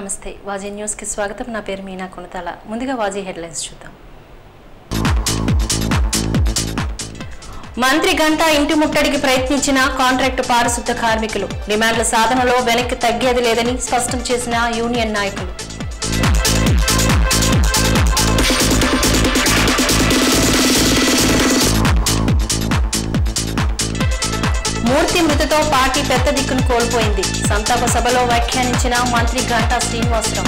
నమస్తే వాజీ న్యూస్కి స్వాగతం నా పేరు మీనా కొనతాల ముందుగా వాజీ హెడ్లైన్స్ చూద్దాం మంత్రి గంటా ఇంటి ముట్టడికి ప్రయత్నించిన కాంట్రాక్టు పారిశుద్ధ కార్మికులు డిమాండ్ల సాధనలో వెనక్కి తగ్గేది లేదని స్పష్టం చేసిన యూనియన్ నాయకులు మూర్తి మృతితో పార్టీ పెద్ద దిక్కును కోల్పోయింది సంతాప సభలో వ్యాఖ్యానించిన మంత్రి గంటా శ్రీనివాసరావు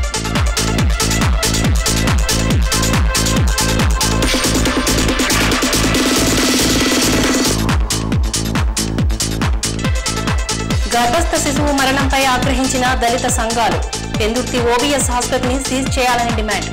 గర్భస్థ శిశువు మరణంపై ఆగ్రహించిన దళిత సంఘాలు పెందుర్తి ఓబీఎస్ ఆసుపత్రిని సీజ్ చేయాలని డిమాండ్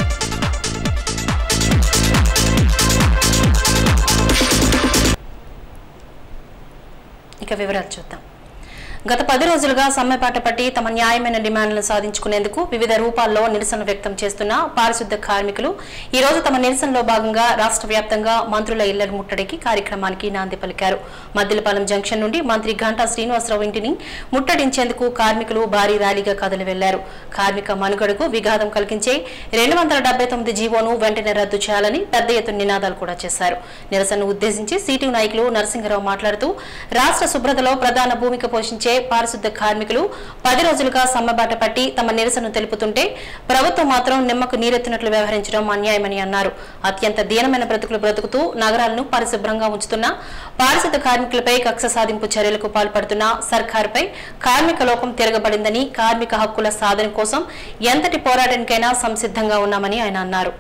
ఇక వివరాలు చూద్దాం గత పది రోజులుగా సమ్మెపాట పట్టి తమ న్యాయమైన డిమాండ్లను సాధించుకునేందుకు వివిధ రూపాల్లో నిరసన వ్యక్తం చేస్తున్న పారిశుద్ధ కార్మికులు ఈ రోజు తమ నిరసనలో భాగంగా రాష్ట్ర వ్యాప్తంగా మంత్రుల ఇళ్ల ముట్టడికి కార్యక్రమానికి నాంది పలికారు మద్దిలపాలెం జంక్షన్ నుండి మంత్రి గంటా శ్రీనివాసరావు ఇంటిని ముట్టడించేందుకు కార్మికులు భారీ ర్యాలీగా కదలి వెళ్లారు కార్మిక మనుగడకు విఘాతం కలిగించే రెండు వందల డెబ్బై తొమ్మిది జీవోను వెంటనే రద్దు చేయాలని పెద్ద ఎత్తున నినాదాలు కూడా చేశారు నిరసనను ఉద్దేశించి సిటీ నాయకులు నరసింహరావు మాట్లాడుతూ రాష్ట్ర శుభ్రతలో ప్రధాన భూమిక పోషించే పారిశుద్ధ కార్మికులు పది రోజులుగా సమ్మెబాట పట్టి తమ నిరసనను తెలుపుతుంటే ప్రభుత్వం మాత్రం నిమ్మకు నీరెత్తినట్లు వ్యవహరించడం అన్యాయమని అన్నారు అత్యంత దీనమైన బ్రతుకులు బ్రతుకుతూ నగరాలను పరిశుభ్రంగా ఉంచుతున్న పారిశుద్ధ కార్మికులపై కక్ష సాధింపు చర్యలకు పాల్పడుతున్న సర్కారుపై కార్మిక లోకం తిరగబడిందని కార్మిక హక్కుల సాధన కోసం ఎంతటి పోరాటానికైనా సంసిద్ధంగా ఉన్నామని ఆయన అన్నారు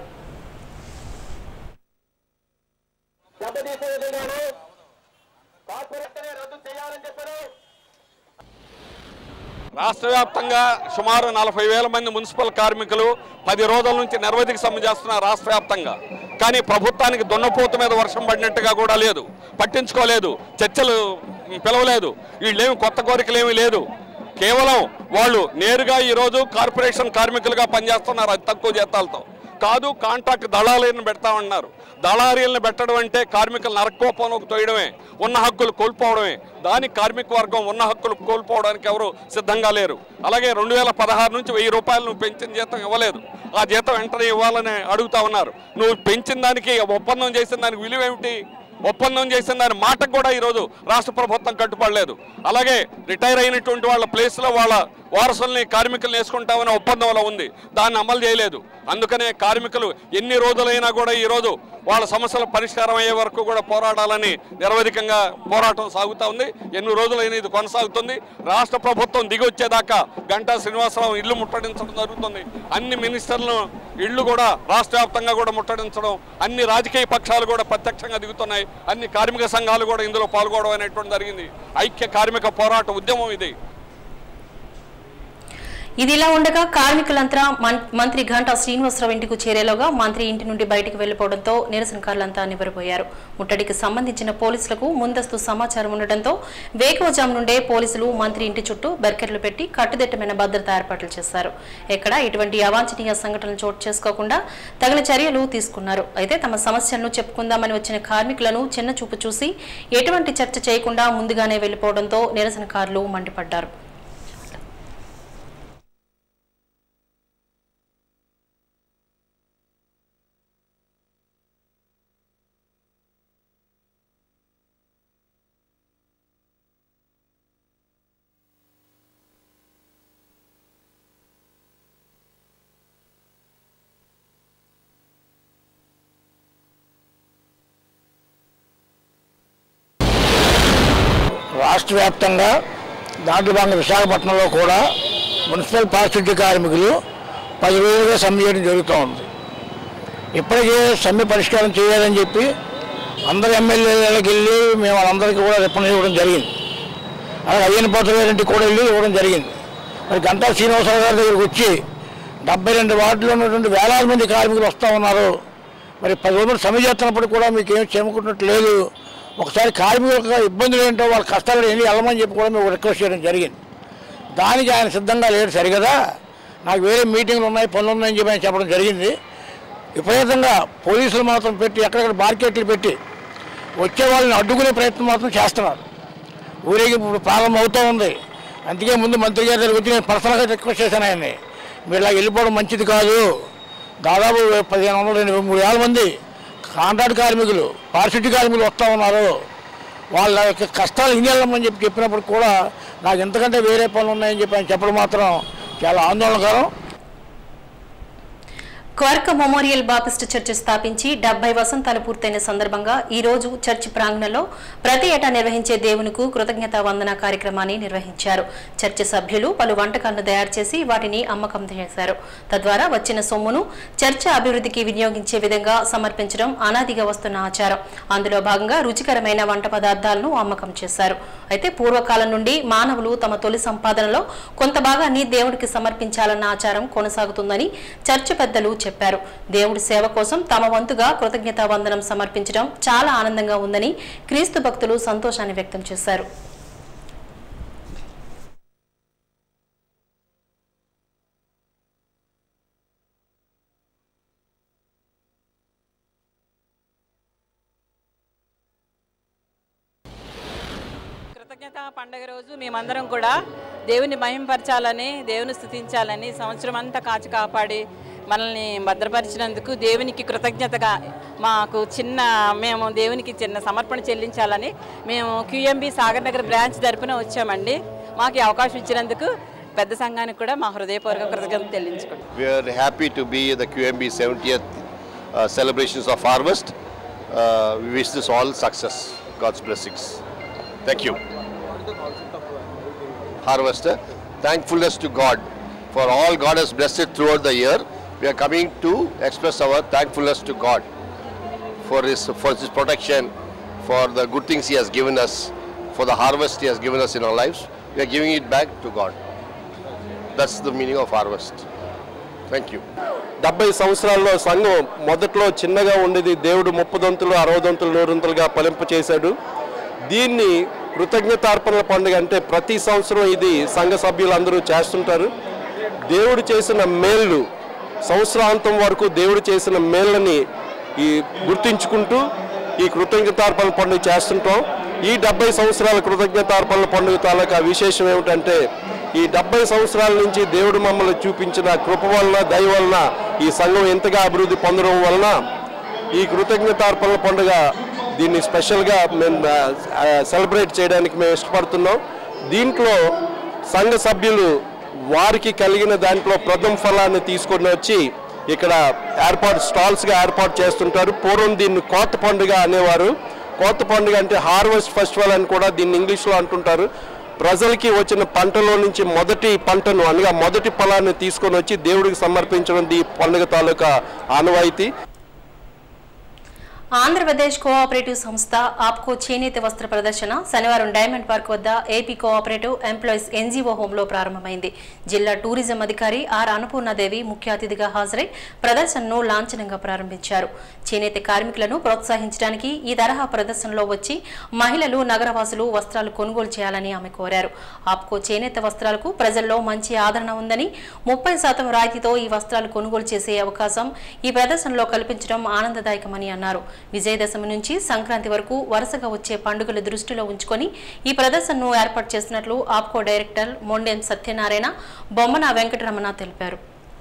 దెబ్బతీసేదిగాను కార్పొరేట్ రద్దు చేయాలని చెప్పారు రాష్ట్ర వ్యాప్తంగా సుమారు నలభై వేల మంది మున్సిపల్ కార్మికులు పది రోజుల నుంచి నిరవధిక సమ్మె చేస్తున్నారు రాష్ట్ర వ్యాప్తంగా కానీ ప్రభుత్వానికి దున్నపోత మీద వర్షం పడినట్టుగా కూడా లేదు పట్టించుకోలేదు చర్చలు పిలవలేదు వీళ్ళేమి కొత్త కోరికలేమీ లేదు కేవలం వాళ్ళు నేరుగా ఈరోజు కార్పొరేషన్ కార్మికులుగా పనిచేస్తున్నారు అతి తక్కువ జీతాలతో కాదు కాంట్రాక్ట్ దళారీలను పెడతామన్నారు దళారీలను పెట్టడం అంటే కార్మికులు నరకోపంలోకి తోయడమే ఉన్న హక్కులు కోల్పోవడమే దానికి కార్మిక వర్గం ఉన్న హక్కులు కోల్పోవడానికి ఎవరు సిద్ధంగా లేరు అలాగే రెండు వేల పదహారు నుంచి వెయ్యి రూపాయలు నువ్వు పెంచిన జీతం ఇవ్వలేదు ఆ జీతం వెంటనే ఇవ్వాలని అడుగుతా ఉన్నారు నువ్వు పెంచిన దానికి ఒప్పందం చేసిన దానికి విలువ ఏమిటి ఒప్పందం చేసిన దాని మాటకు కూడా ఈరోజు రాష్ట్ర ప్రభుత్వం కట్టుపడలేదు అలాగే రిటైర్ అయినటువంటి వాళ్ళ ప్లేస్లో వాళ్ళ వారసుల్ని కార్మికులను వేసుకుంటామనే ఒప్పందంలో ఉంది దాన్ని అమలు చేయలేదు అందుకనే కార్మికులు ఎన్ని రోజులైనా కూడా ఈరోజు వాళ్ళ సమస్యల పరిష్కారం అయ్యే వరకు కూడా పోరాడాలని నిరవధికంగా పోరాటం సాగుతూ ఉంది ఎన్ని రోజులైనా ఇది కొనసాగుతుంది రాష్ట్ర ప్రభుత్వం దిగి వచ్చేదాకా గంటా శ్రీనివాసరావు ఇల్లు ముట్టడించడం జరుగుతుంది అన్ని మినిస్టర్లను ఇళ్ళు కూడా రాష్ట్ర వ్యాప్తంగా కూడా ముట్టడించడం అన్ని రాజకీయ పక్షాలు కూడా ప్రత్యక్షంగా దిగుతున్నాయి అన్ని కార్మిక సంఘాలు కూడా ఇందులో పాల్గొనడం అనేటువంటి జరిగింది ఐక్య కార్మిక పోరాట ఉద్యమం ఇది ఇది ఇలా ఉండగా కార్మికులంతా మం- మంత్రి గంటా శ్రీనివాసరావు ఇంటికి చేరేలోగా మంత్రి ఇంటి నుండి బయటికి వెళ్లిపోవడంతో నిరసనకారులంతా నివ్వెరపోయారు ముట్టడికి సంబంధించిన పోలీసులకు ముందస్తు సమాచారం ఉండటంతో వేకువజాము నుండే పోలీసులు మంత్రి ఇంటి చుట్టూ బెర్కెట్లు పెట్టి కట్టుదిట్టమైన భద్రతా ఏర్పాట్లు చేశారు ఎక్కడ ఇటువంటి అవాంఛనీయ సంఘటనలు చోటు చేసుకోకుండా తగిన చర్యలు తీసుకున్నారు అయితే తమ సమస్యలను చెప్పుకుందామని వచ్చిన కార్మికులను చిన్న చూపు చూసి ఎటువంటి చర్చ చేయకుండా ముందుగానే వెళ్లిపోవడంతో నిరసనకారులు మండిపడ్డారు రాష్ట్ర వ్యాప్తంగా దాంట్లో భాగంగా విశాఖపట్నంలో కూడా మున్సిపల్ పారిశుద్ధ్య కార్మికులు పది రోజులుగా సమ్మె చేయడం జరుగుతూ ఉంది ఇప్పటికే సమ్మె పరిష్కారం చేయాలని చెప్పి అందరు ఎమ్మెల్యేలకు వెళ్ళి మేము వాళ్ళందరికీ కూడా రిప్రజెంట్ ఇవ్వడం జరిగింది అలాగే అయ్యన పోతల గారింటికి కూడా వెళ్ళి ఇవ్వడం జరిగింది మరి గంటా శ్రీనివాసరావు గారి దగ్గరికి వచ్చి డెబ్బై రెండు వార్డులో ఉన్నటువంటి వేలాది మంది కార్మికులు వస్తూ ఉన్నారు మరి పది రోజులు సమ్మె చేస్తున్నప్పుడు కూడా మీకు ఏం చేముకున్నట్టు లేదు ఒకసారి కార్మికుల యొక్క ఇబ్బందులు ఏంటో వాళ్ళ కష్టాలు ఏంటి వెళ్ళమని చెప్పి కూడా మేము రిక్వెస్ట్ చేయడం జరిగింది దానికి ఆయన సిద్ధంగా లేడు సరిగదా నాకు వేరే మీటింగ్లు ఉన్నాయి పనులు ఉన్నాయని చెప్పి ఆయన చెప్పడం జరిగింది విపరీతంగా పోలీసులు మాత్రం పెట్టి ఎక్కడెక్కడ మార్కెట్లు పెట్టి వచ్చే వాళ్ళని అడ్డుకునే ప్రయత్నం మాత్రం చేస్తున్నారు ఊరేగింపు ఇప్పుడు ప్రారంభం అవుతూ ఉంది అందుకే ముందు మంత్రి గారి దగ్గరికి వచ్చి నేను పర్సనల్గా రిక్వెస్ట్ చేశాను ఆయన్ని మీరు ఇలా వెళ్ళిపోవడం మంచిది కాదు దాదాపు పదిహేను వందల ఎనభై మూడు వేల మంది కాంట్రాక్ట్ కార్మికులు పారిశుద్ధ్య కార్మికులు వస్తూ ఉన్నారు వాళ్ళ యొక్క కష్టాలు ఇన్నెళ్ళమని చెప్పి చెప్పినప్పుడు కూడా నాకు ఎంతకంటే వేరే పనులు ఉన్నాయని చెప్పి ఆయన చెప్పడం మాత్రం చాలా ఆందోళనకరం క్వర్క్ మెమోరియల్ బాపిస్ట్ చర్చ్ స్థాపించి డెబ్బై వసంతాలు పూర్తయిన సందర్భంగా ఈ రోజు చర్చి ప్రాంగణంలో ప్రతి ఏటా నిర్వహించే దేవునికు కృతజ్ఞతా వందన కార్యక్రమాన్ని నిర్వహించారు చర్చి సభ్యులు పలు వంటకాలను తయారు చేసి వాటిని అమ్మకం చేశారు తద్వారా వచ్చిన సొమ్మును చర్చ అభివృద్ధికి వినియోగించే విధంగా సమర్పించడం అనాదిగా వస్తున్న ఆచారం అందులో భాగంగా రుచికరమైన వంట పదార్థాలను అమ్మకం చేశారు అయితే పూర్వకాలం నుండి మానవులు తమ తొలి సంపాదనలో కొంత భాగాన్ని దేవుడికి సమర్పించాలన్న ఆచారం కొనసాగుతుందని చర్చ్ పెద్దలు చెప్పారు దేవుడి సేవ కోసం తమ వంతుగా కృతజ్ఞతా వందనం సమర్పించడం చాలా ఆనందంగా ఉందని క్రీస్తు భక్తులు సంతోషాన్ని వ్యక్తం చేశారు కృతజ్ఞత పండగ రోజు మేమందరం కూడా దేవుని మహింపరచాలని దేవుని స్థుతించాలని సంవత్సరం అంతా కాచి కాపాడి మనల్ని భద్రపరిచినందుకు దేవునికి కృతజ్ఞతగా మాకు చిన్న మేము దేవునికి చిన్న సమర్పణ చెల్లించాలని మేము క్యూఎంబి సాగర్ నగర్ బ్రాంచ్ తరపున వచ్చామండి మాకు ఈ అవకాశం ఇచ్చినందుకు పెద్ద సంఘానికి కూడా మా హృదయపూర్వక కృతజ్ఞత చెల్లించుకుంటాం We are happy to be at the QMB 70th uh, celebrations of harvest. Uh, we wish this all success. God's blessings. Thank you. Harvester, thankfulness to God for all God has blessed throughout the year. We are coming to express our thankfulness to God for His for His protection, for the good things He has given us, for the harvest He has given us in our lives. We are giving it back to God. That's the meaning of harvest. Thank you. డెబ్బై సంవత్సరాల్లో సంఘం మొదట్లో చిన్నగా ఉండేది దేవుడు ముప్పదంతులు అరవదంతులు నూరంతులుగా పలింపు చేశాడు దీన్ని కృతజ్ఞతార్పణల పండుగ అంటే ప్రతి సంవత్సరం ఇది సంఘ సభ్యులందరూ చేస్తుంటారు దేవుడు చేసిన మేళ్ళు సంవత్సరాంతం వరకు దేవుడు చేసిన మేళ్ళని ఈ గుర్తించుకుంటూ ఈ కృతజ్ఞతార్పణ పండుగ చేస్తుంటాం ఈ డెబ్బై సంవత్సరాల కృతజ్ఞతార్పణల పండుగ తాలూకా విశేషం ఏమిటంటే ఈ డెబ్బై సంవత్సరాల నుంచి దేవుడు మమ్మల్ని చూపించిన కృప వలన దయ వలన ఈ సంఘం ఎంతగా అభివృద్ధి పొందడం వలన ఈ కృతజ్ఞతార్పణల పండుగ దీన్ని స్పెషల్గా మేము సెలబ్రేట్ చేయడానికి మేము ఇష్టపడుతున్నాం దీంట్లో సంఘ సభ్యులు వారికి కలిగిన దాంట్లో ప్రథమ ఫలాన్ని తీసుకొని వచ్చి ఇక్కడ ఏర్పాటు స్టాల్స్గా ఏర్పాటు చేస్తుంటారు పూర్వం దీన్ని కోత పండుగ అనేవారు కోత పండుగ అంటే హార్వెస్ట్ ఫెస్టివల్ అని కూడా దీన్ని ఇంగ్లీష్లో అంటుంటారు ప్రజలకి వచ్చిన పంటలో నుంచి మొదటి పంటను అనగా మొదటి ఫలాన్ని తీసుకొని వచ్చి దేవుడికి సమర్పించడం ఈ పండుగ తాలూకా ఆనవాయితీ ఆంధ్రప్రదేశ్ కోఆపరేటివ్ సంస్థ ఆప్కో చేనేత వస్త్ర ప్రదర్శన శనివారం డైమండ్ పార్క్ వద్ద ఏపీ కోఆపరేటివ్ ఎంప్లాయీస్ ఎన్జీఓ హోంలో ప్రారంభమైంది జిల్లా టూరిజం అధికారి ఆర్ అన్నపూర్ణాదేవి ముఖ్య అతిథిగా హాజరై ప్రదర్శనను లాంఛనంగా ప్రారంభించారు చేనేత కార్మికులను ప్రోత్సహించడానికి ఈ తరహా ప్రదర్శనలో వచ్చి మహిళలు నగరవాసులు వస్త్రాలు కొనుగోలు చేయాలని ఆమె కోరారు ఆప్కో చేనేత వస్త్రాలకు ప్రజల్లో మంచి ఆదరణ ఉందని ముప్పై శాతం రాయితీతో ఈ వస్త్రాలు కొనుగోలు చేసే అవకాశం ఈ ప్రదర్శనలో కల్పించడం ఆనందదాయకమని అన్నారు విజయదశమి నుంచి సంక్రాంతి వరకు వరుసగా వచ్చే పండుగలు దృష్టిలో ఉంచుకొని ఈ ప్రదర్శనను ఏర్పాటు చేసినట్లు ఆప్కో డైరెక్టర్ మొండెం సత్యనారాయణ బొమ్మన వెంకటరమణ తెలిపారు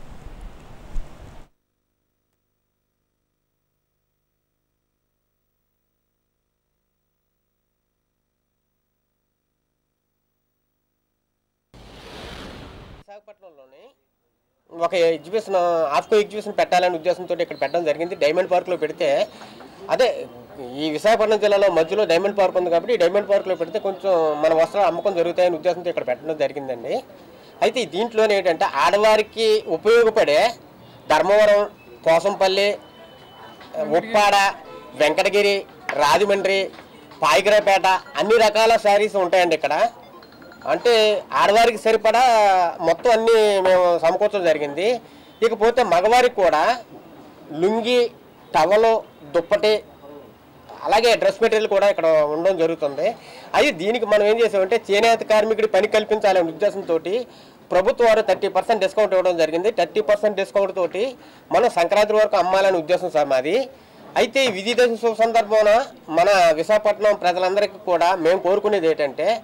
విశాఖపట్నంలోని ఒక ఎగ్జిబిషన్ ఆఫ్కో ఎగ్జిబిషన్ పెట్టాలనే ఉద్దేశంతో ఇక్కడ పెట్టడం జరిగింది డైమండ్ పార్క్లో పెడితే అదే ఈ విశాఖపట్నం జిల్లాలో మధ్యలో డైమండ్ పార్క్ ఉంది కాబట్టి ఈ డైమండ్ పార్క్లో పెడితే కొంచెం మన వస్త్రాలు అమ్మకం జరుగుతాయనే ఉద్దేశంతో ఇక్కడ పెట్టడం జరిగిందండి అయితే ఈ దీంట్లోనే ఏంటంటే ఆడవారికి ఉపయోగపడే ధర్మవరం కోసంపల్లి ఉప్పాడ వెంకటగిరి రాజమండ్రి పాయిగ్రాపేట అన్ని రకాల శారీస్ ఉంటాయండి ఇక్కడ అంటే ఆడవారికి సరిపడా మొత్తం అన్నీ మేము సమకూర్చడం జరిగింది ఇకపోతే మగవారికి కూడా లుంగి టవలు దుప్పటి అలాగే డ్రెస్ మెటీరియల్ కూడా ఇక్కడ ఉండడం జరుగుతుంది అది దీనికి మనం ఏం చేసామంటే చేనేత కార్మికుడి పని కల్పించాలనే ఉద్దేశంతో ప్రభుత్వం వారు థర్టీ పర్సెంట్ డిస్కౌంట్ ఇవ్వడం జరిగింది థర్టీ పర్సెంట్ డిస్కౌంట్ తోటి మనం సంక్రాంతి వరకు అమ్మాలనే ఉద్దేశం సార్ మాది అయితే ఈ విజయదశమి శుభ సందర్భంలో మన విశాఖపట్నం ప్రజలందరికీ కూడా మేము కోరుకునేది ఏంటంటే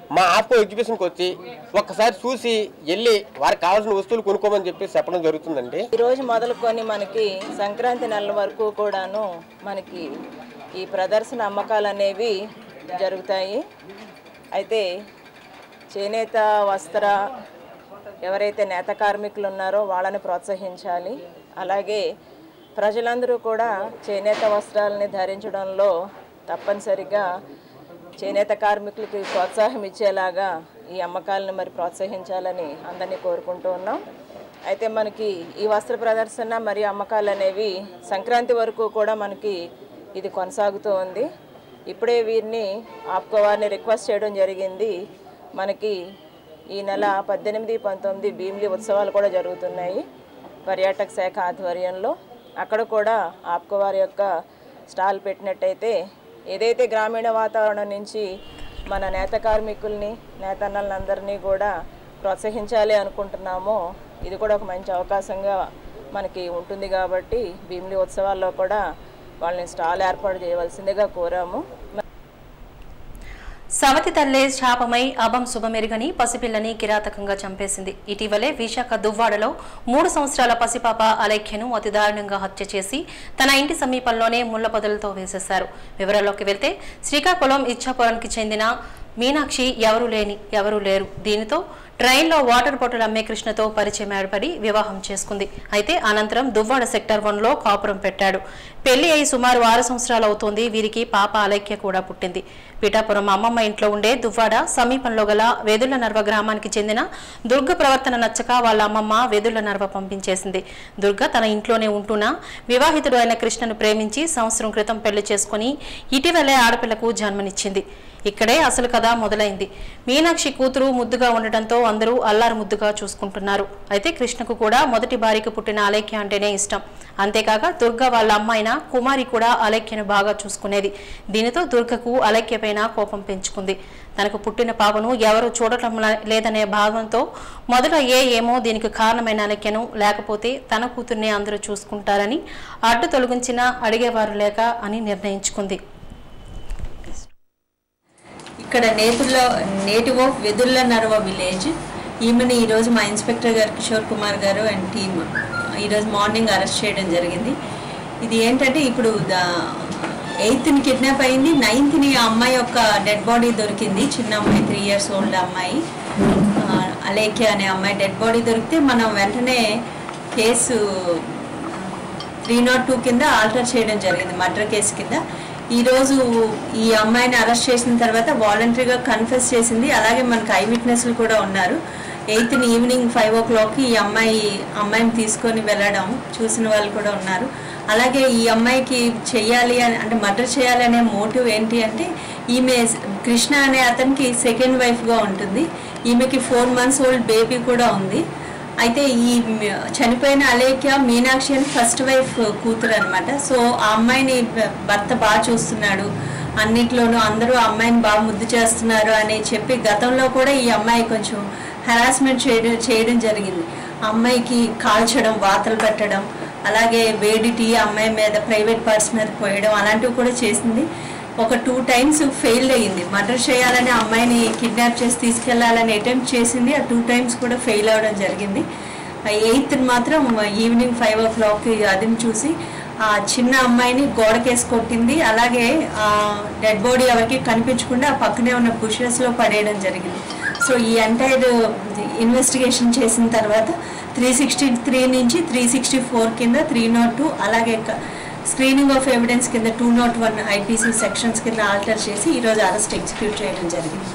మా ఆప్కో ఎగ్జిబిషన్కి వచ్చి ఒక్కసారి చూసి వెళ్ళి వారికి కావాల్సిన వస్తువులు కొనుక్కోమని చెప్పి చెప్పడం జరుగుతుందండి ఈ రోజు మొదలుకొని మనకి సంక్రాంతి నెల వరకు కూడాను మనకి ఈ ప్రదర్శన అమ్మకాలు అనేవి జరుగుతాయి అయితే చేనేత వస్త్ర ఎవరైతే నేత కార్మికులు ఉన్నారో వాళ్ళని ప్రోత్సహించాలి అలాగే ప్రజలందరూ కూడా చేనేత వస్త్రాలని ధరించడంలో తప్పనిసరిగా చేనేత కార్మికులకి ప్రోత్సాహం ఇచ్చేలాగా ఈ అమ్మకాలను మరి ప్రోత్సహించాలని అందరినీ కోరుకుంటూ ఉన్నాం అయితే మనకి ఈ వస్త్ర ప్రదర్శన మరియు అమ్మకాలు అనేవి సంక్రాంతి వరకు కూడా మనకి ఇది కొనసాగుతూ ఉంది ఇప్పుడే వీరిని ఆప్కో వారిని రిక్వెస్ట్ చేయడం జరిగింది మనకి ఈ నెల పద్దెనిమిది పంతొమ్మిది భీమిలి ఉత్సవాలు కూడా జరుగుతున్నాయి పర్యాటక శాఖ ఆధ్వర్యంలో అక్కడ కూడా ఆప్కో వారి యొక్క స్టాల్ పెట్టినట్టయితే ఏదైతే గ్రామీణ వాతావరణం నుంచి మన నేత కార్మికుల్ని నేతన్నలందరినీ కూడా ప్రోత్సహించాలి అనుకుంటున్నామో ఇది కూడా ఒక మంచి అవకాశంగా మనకి ఉంటుంది కాబట్టి భీమిలి ఉత్సవాల్లో కూడా వాళ్ళని స్టాల్ ఏర్పాటు చేయవలసిందిగా కోరాము సవతి తల్లే శాపమై అభం శుభమెరుగని పసిపిల్లని కిరాతకంగా చంపేసింది ఇటీవలే విశాఖ దువ్వాడలో మూడు సంవత్సరాల పసిపాప అలేఖ్యను అతి దారుణంగా హత్య చేసి తన ఇంటి సమీపంలోనే ముళ్ల పొదలతో వేసేశారు వివరాల్లోకి వెళ్తే శ్రీకాకుళం ఇచ్చాపురానికి చెందిన మీనాక్షి ఎవరూ లేని ఎవరూ లేరు దీనితో ట్రైన్లో వాటర్ బాటిల్ అమ్మే కృష్ణతో పరిచయం ఏర్పడి వివాహం చేసుకుంది అయితే అనంతరం దువ్వాడ సెక్టర్ వన్లో కాపురం పెట్టాడు పెళ్లి అయి సుమారు ఆరు సంవత్సరాలు అవుతోంది వీరికి పాప అలైక్య కూడా పుట్టింది పిఠాపురం అమ్మమ్మ ఇంట్లో ఉండే దువ్వాడ సమీపంలో గల వెదుళ్ల నర్వ గ్రామానికి చెందిన దుర్గ ప్రవర్తన నచ్చక వాళ్ళ అమ్మమ్మ వెదుళ్ల నర్వ పంపించేసింది దుర్గ తన ఇంట్లోనే ఉంటున్న వివాహితుడు అయిన కృష్ణను ప్రేమించి సంవత్సరం క్రితం పెళ్లి చేసుకుని ఇటీవలే ఆడపిల్లకు జన్మనిచ్చింది ఇక్కడే అసలు కథ మొదలైంది మీనాక్షి కూతురు ముద్దుగా ఉండటంతో అందరూ అల్లారు ముద్దుగా చూసుకుంటున్నారు అయితే కృష్ణకు కూడా మొదటి భార్యకు పుట్టిన అలేఖ్య అంటేనే ఇష్టం అంతేకాక దుర్గ వాళ్ళ అమ్మాయిన కుమారి కూడా అలేఖ్యను బాగా చూసుకునేది దీనితో దుర్గకు అలేఖ్యపైన కోపం పెంచుకుంది తనకు పుట్టిన పాపను ఎవరు చూడటం ల- లేదనే భావంతో మొదట ఏ ఏమో దీనికి కారణమైన అలెక్యను లేకపోతే తన కూతుర్నే అందరూ చూసుకుంటారని అడ్డు తొలగించినా అడిగేవారు లేక అని నిర్ణయించుకుంది ఇక్కడ నేతుల్లో native of Vedulla Narava village ఈమెని ఈరోజు మా ఇన్స్పెక్టర్ గారు కిషోర్ కుమార్ గారు అండ్ టీమ్ ఈరోజు మార్నింగ్ అరెస్ట్ చేయడం జరిగింది ఇది ఏంటంటే ఇప్పుడు ఎయిత్ని కిడ్నాప్ అయింది నైన్త్ని ఆ అమ్మాయి యొక్క డెడ్ బాడీ దొరికింది చిన్న అమ్మాయి త్రీ ఇయర్స్ ఓల్డ్ అమ్మాయి ఆ, అలేఖ్య అనే అమ్మాయి డెడ్ బాడీ దొరికితే మనం వెంటనే కేసు త్రీ నాట్ టూ కింద ఆల్టర్ చేయడం జరిగింది మర్డర్ కేసు కింద ఈరోజు ఈ అమ్మాయిని అరెస్ట్ చేసిన తర్వాత వాలంటరీగా కన్ఫెస్ చేసింది అలాగే మనకు ఐ విట్నెస్లు కూడా ఉన్నారు ఎయిత్ ఈవినింగ్ ఫైవ్ ఓ క్లాక్కి ఈ అమ్మాయి అమ్మాయిని తీసుకొని వెళ్ళడం చూసిన వాళ్ళు కూడా ఉన్నారు అలాగే ఈ అమ్మాయికి చెయ్యాలి అని అంటే మర్డర్ చేయాలి అనే మోటివ్ ఏంటి అంటే ఈమె కృష్ణ అనే అతనికి సెకండ్ వైఫ్గా ఉంటుంది ఈమెకి ఫోర్ మంత్స్ ఓల్డ్ బేబీ కూడా ఉంది అయితే ఈ మ- చనిపోయిన అలేఖ్య మీనాక్షి అని ఫస్ట్ వైఫ్ కూతురు అనమాట సో ఆ అమ్మాయిని భ- భర్త బాగా చూస్తున్నాడు అన్నిట్లోనూ అందరూ ఆ అమ్మాయిని బాగా ముద్దు చేస్తున్నారు అని చెప్పి గతంలో కూడా ఈ అమ్మాయి కొంచెం హెరాస్మెంట్ చేయడం చేయడం జరిగింది ఆ అమ్మాయికి కాల్చడం వాతలు పెట్టడం అలాగే వేడి టీ ఆ అమ్మాయి మీద ప్రైవేట్ పర్సన్ మీద పోయడం అలాంటివి కూడా చేసింది ఒక టూ టైమ్స్ ఫెయిల్ అయ్యింది మర్డర్ చేయాలని ఆ అమ్మాయిని కిడ్నాప్ చేసి తీసుకెళ్లాలని అటెంప్ట్ చేసింది ఆ టూ టైమ్స్ కూడా ఫెయిల్ అవ్వడం జరిగింది ఎయిత్ మాత్రం ఈవినింగ్ ఫైవ్ ఓ క్లాక్కి అదిని చూసి ఆ చిన్న అమ్మాయిని గోడకేసి కొట్టింది అలాగే ఆ డెడ్ బాడీ ఎవరికి కనిపించకుండా ఆ పక్కనే ఉన్న బుషెస్లో పడేయడం జరిగింది సో ఈ ఎంటైర్ ఇన్వెస్టిగేషన్ చేసిన తర్వాత త్రీ సిక్స్టీ త్రీ నుంచి త్రీ సిక్స్టీ ఫోర్ కింద త్రీ నాట్ టూ అలాగే స్క్రీనింగ్ ఆఫ్ ఎవిడెన్స్ కింద two nought one IPC sections కింద ఆల్టర్ చేసి ఈరోజు అరెస్ట్ ఎగ్జిక్యూట్ చేయడం జరిగింది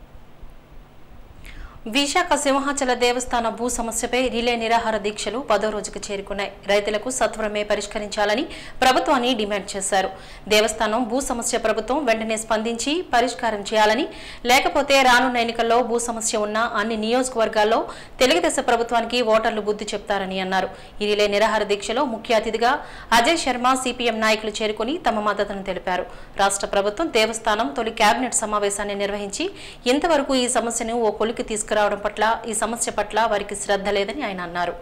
విశాఖ సింహాచల దేవస్థాన భూ సమస్యపై రిలే నిరాహార దీక్షలు పదో రోజుకు చేరుకున్నాయి రైతులకు సత్వరమే పరిష్కరించాలని ప్రభుత్వాన్ని డిమాండ్ చేశారు దేవస్థానం భూ సమస్య ప్రభుత్వం వెంటనే స్పందించి పరిష్కారం చేయాలని లేకపోతే రానున్న ఎన్నికల్లో భూ సమస్య ఉన్న అన్ని నియోజకవర్గాల్లో తెలుగుదేశం ప్రభుత్వానికి ఓటర్లు బుద్ధి చెప్తారని అన్నారు ఈ రిలే నిరాహార దీక్షలో ముఖ్య అతిథిగా అజయ్ శర్మ సిపిఎం నాయకులు చేరుకుని తమ మద్దతును తెలిపారు రాష్ట్ర ప్రభుత్వం దేవస్థానం తొలి కేబినెట్ సమావేశాన్ని నిర్వహించి ఇంతవరకు ఈ సమస్యను ఓ కొలికి తీసుకురావడం పట్ల ఈ సమస్య పట్ల వారికి శ్రద్ధ లేదని ఆయన అన్నారు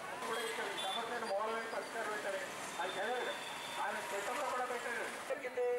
ఆయన చట్టంలో కూడా పెట్టాడు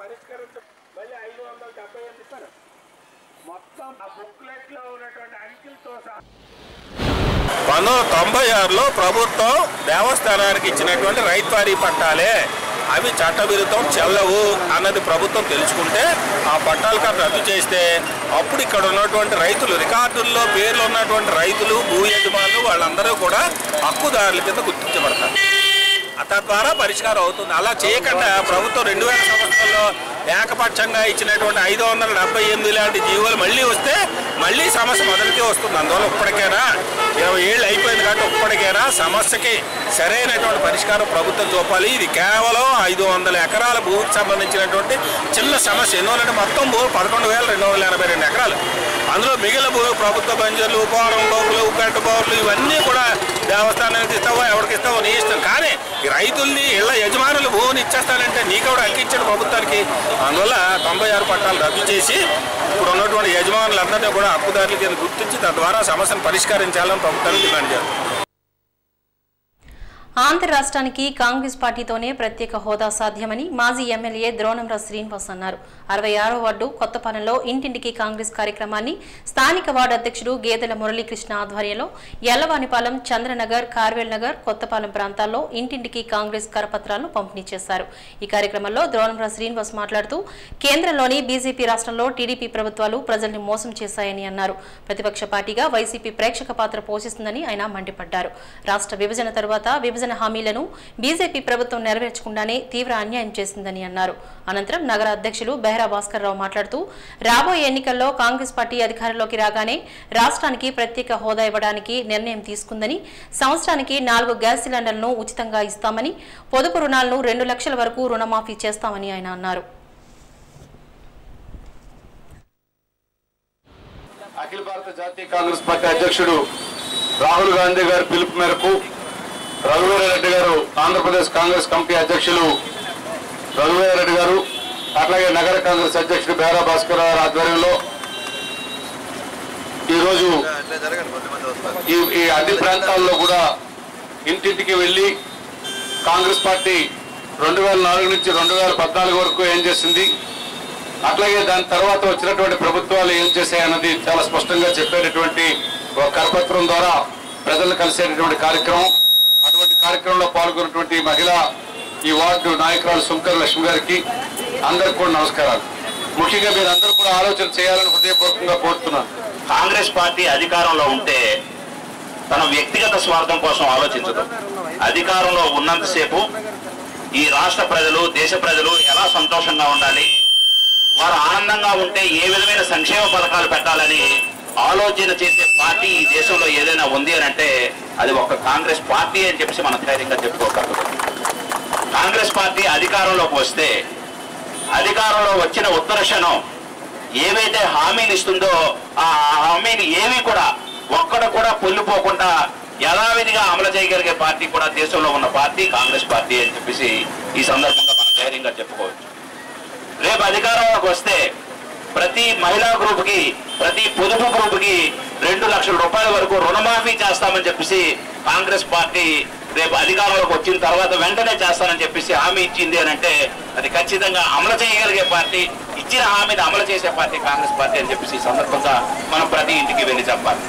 పరిష్కరించ మళ్ళీ ఐదు వందల డెబ్బై ఎనిమిది ఇస్తారు మొత్తం ఆ బుక్లెట్ లో ఉన్నటువంటి అంకెలతో సహా పంతొమ్మిది వందల తొంభై ఆరులో ప్రభుత్వం దేవస్థానానికి ఇచ్చినటువంటి రైతువారీ పట్టాలే అవి చట్టవిరుద్ధం చెల్లవు అన్నది ప్రభుత్వం తెలుసుకుంటే ఆ పట్టాల కార్డు రద్దు చేస్తే అప్పుడు ఇక్కడ ఉన్నటువంటి రైతులు రికార్డుల్లో పేర్లు ఉన్నటువంటి రైతులు భూ యజమానులు వాళ్ళందరూ కూడా హక్కుదారుల కింద గుర్తించబడతారు తద్వారా పరిష్కారం అవుతుంది అలా చేయకుండా ప్రభుత్వం రెండు వేల సంవత్సరంలో ఏకపక్షంగా ఇచ్చినటువంటి ఐదు వందల డెబ్బై ఎనిమిది లాంటి జీవోలు మళ్ళీ వస్తే మళ్ళీ సమస్య మొదటికే వస్తుంది అందువల్ల ఇప్పటికైనా ఇరవై ఏళ్ళు అయిపోయింది కాబట్టి ఇప్పటికైనా సమస్యకి సరైనటువంటి పరిష్కారం ప్రభుత్వం చూపాలి ఇది కేవలం ఐదు వందల ఎకరాల భూమికి సంబంధించినటువంటి చిన్న సమస్య ఎందుకంటే మొత్తం భూ పదకొండు వేల రెండు వందల ఎనభై రెండు ఎకరాలు అందులో మిగిలిన భూమి ప్రభుత్వ బంజర్లు పోరం బాబులు గడ్డ బాబులు ఇవన్నీ కూడా దేవస్థానానికి ఇస్తావో ఎవరికి ఇస్తావో నీ ఇష్టం కానీ ఈ రైతుల్ని ఇళ్ళ యజమానులు భూమిని ఇచ్చేస్తానంటే నీకు కూడా అంకించాడు ప్రభుత్వానికి అందువల్ల తొంభై ఆరు పట్టాలు రద్దు చేసి ఇప్పుడు ఉన్నటువంటి యజమానులందరినీ కూడా హక్కుదారుల కింద గుర్తించి తద్వారా సమస్యను పరిష్కరించాలని ప్రభుత్వాన్ని డిమాండ్ చేస్తారు ఆంధ్ర రాష్ట్రానికి కాంగ్రెస్ పార్టీతోనే ప్రత్యేక హోదా సాధ్యమని మాజీ ఎమ్మెల్యే ద్రోణంరావు శ్రీనివాస్ అన్నారు అరవై ఆరో వార్డు కొత్తపాలెంలో ఇంటింటికి కాంగ్రెస్ కార్యక్రమాన్ని స్థానిక వార్డు అధ్యక్షుడు గేదెల మురళీకృష్ణ ఆధ్వర్యంలో ఎల్లవానిపాలెం చంద్రనగర్ కార్వేల్ నగర్ కొత్తపాలెం ప్రాంతాల్లో ఇంటింటికి కాంగ్రెస్ కరపత్రాలను పంపిణీ చేశారు ఈ కార్యక్రమంలో ద్రోణంరావు శ్రీనివాస్ మాట్లాడుతూ కేంద్రంలోని బీజేపీ రాష్ట్రంలో టీడీపీ ప్రభుత్వాలు ప్రజల్ని మోసం చేశాయని అన్నారు ప్రతిపక్ష పార్టీగా వైసీపీ ప్రేక్షక పాత్ర పోషిస్తుందని ఆయన మండిపడ్డారు రాష్ట్ర విభజన తరువాత విభజన హామీలను బీజేపీ ప్రభుత్వం నెరవేర్చకుండానే తీవ్ర అన్యాయం చేసిందని అన్నారు అనంతరం నగర అధ్యక్షులు బెహరా భాస్కర్ రావు మాట్లాడుతూ రాబోయే ఎన్నికల్లో కాంగ్రెస్ పార్టీ అధికారంలోకి రాగానే రాష్ట్రానికి ప్రత్యేక హోదా ఇవ్వడానికి నిర్ణయం తీసుకుందని సంవత్సరానికి నాలుగు గ్యాస్ సిలిండర్లను ఉచితంగా ఇస్తామని పొదుపు రుణాలను రెండు లక్షల వరకు రుణమాఫీ చేస్తామని ఆయన అన్నారు అఖిల భారత జాతీయ కాంగ్రెస్ పార్టీ అధ్యక్షుడు రాహుల్ గాంధీ గారి పిలుపు మేరకు రఘువీరారెడ్డి గారు ఆంధ్రప్రదేశ్ కాంగ్రెస్ కమిటీ అధ్యక్షులు రఘువీరారెడ్డి గారు అట్లాగే నగర కాంగ్రెస్ అధ్యక్షుడు బేరా భాస్కర్ గారి ఆధ్వర్యంలో ఈరోజు ఈ ఈ అన్ని ప్రాంతాల్లో కూడా ఇంటింటికి వెళ్ళి కాంగ్రెస్ పార్టీ రెండు వేల నాలుగు నుంచి రెండు వేల పద్నాలుగు వరకు ఏం చేసింది అట్లాగే దాని తర్వాత వచ్చినటువంటి ప్రభుత్వాలు ఏం చేశాయన్నది చాలా స్పష్టంగా చెప్పేటటువంటి ఒక కరపత్రం ద్వారా ప్రజలను కలిసేటటువంటి కార్యక్రమం అటువంటి కార్యక్రమంలో పాల్గొన్నటువంటి మహిళా ఈ వార్డు నాయకురాలు సుంకర్ లక్ష్మి గారికి అందరికి కూడా నమస్కారాలు ముఖ్యంగా మీరు అందరూ కూడా ఆలోచన చేయాలని హృదయపూర్వకంగా కోరుతున్నాను కాంగ్రెస్ పార్టీ అధికారంలో ఉంటే తన వ్యక్తిగత స్వార్థం కోసం ఆలోచించదు అధికారంలో ఉన్నంతసేపు ఈ రాష్ట్ర ప్రజలు దేశ ప్రజలు ఎలా సంతోషంగా ఉండాలి వారు ఆనందంగా ఉంటే ఏ విధమైన సంక్షేమ పథకాలు పెట్టాలని ఆలోచన చేసే పార్టీ ఈ దేశంలో ఏదైనా ఉంది అని అంటే అది ఒక కాంగ్రెస్ పార్టీ అని చెప్పేసి మనం ధైర్యంగా చెప్పుకోగలదు కాంగ్రెస్ పార్టీ అధికారంలోకి వస్తే అధికారంలో వచ్చిన ఉత్తర క్షణం ఏవైతే హామీలు ఇస్తుందో ఆ హామీలు ఏవి కూడా ఒక్కడ కూడా పొల్లిపోకుండా యథావిధిగా అమలు చేయగలిగే పార్టీ కూడా దేశంలో ఉన్న పార్టీ కాంగ్రెస్ పార్టీ అని చెప్పేసి ఈ సందర్భంగా మనం ధైర్యంగా చెప్పుకోవచ్చు రేపు అధికారంలోకి వస్తే ప్రతి మహిళా గ్రూప్ కి ప్రతి పొదుపు గ్రూప్ కి రెండు లక్షల రూపాయల వరకు రుణమాఫీ చేస్తామని చెప్పేసి కాంగ్రెస్ పార్టీ రేపు అధికారంలోకి వచ్చిన తర్వాత వెంటనే చేస్తానని చెప్పేసి హామీ ఇచ్చింది అని అంటే అది ఖచ్చితంగా అమలు చేయగలిగే పార్టీ ఇచ్చిన హామీని అమలు చేసే పార్టీ కాంగ్రెస్ పార్టీ అని చెప్పేసి ఈ సందర్భంగా మనం ప్రతి ఇంటికి వెళ్ళి చెప్పాలి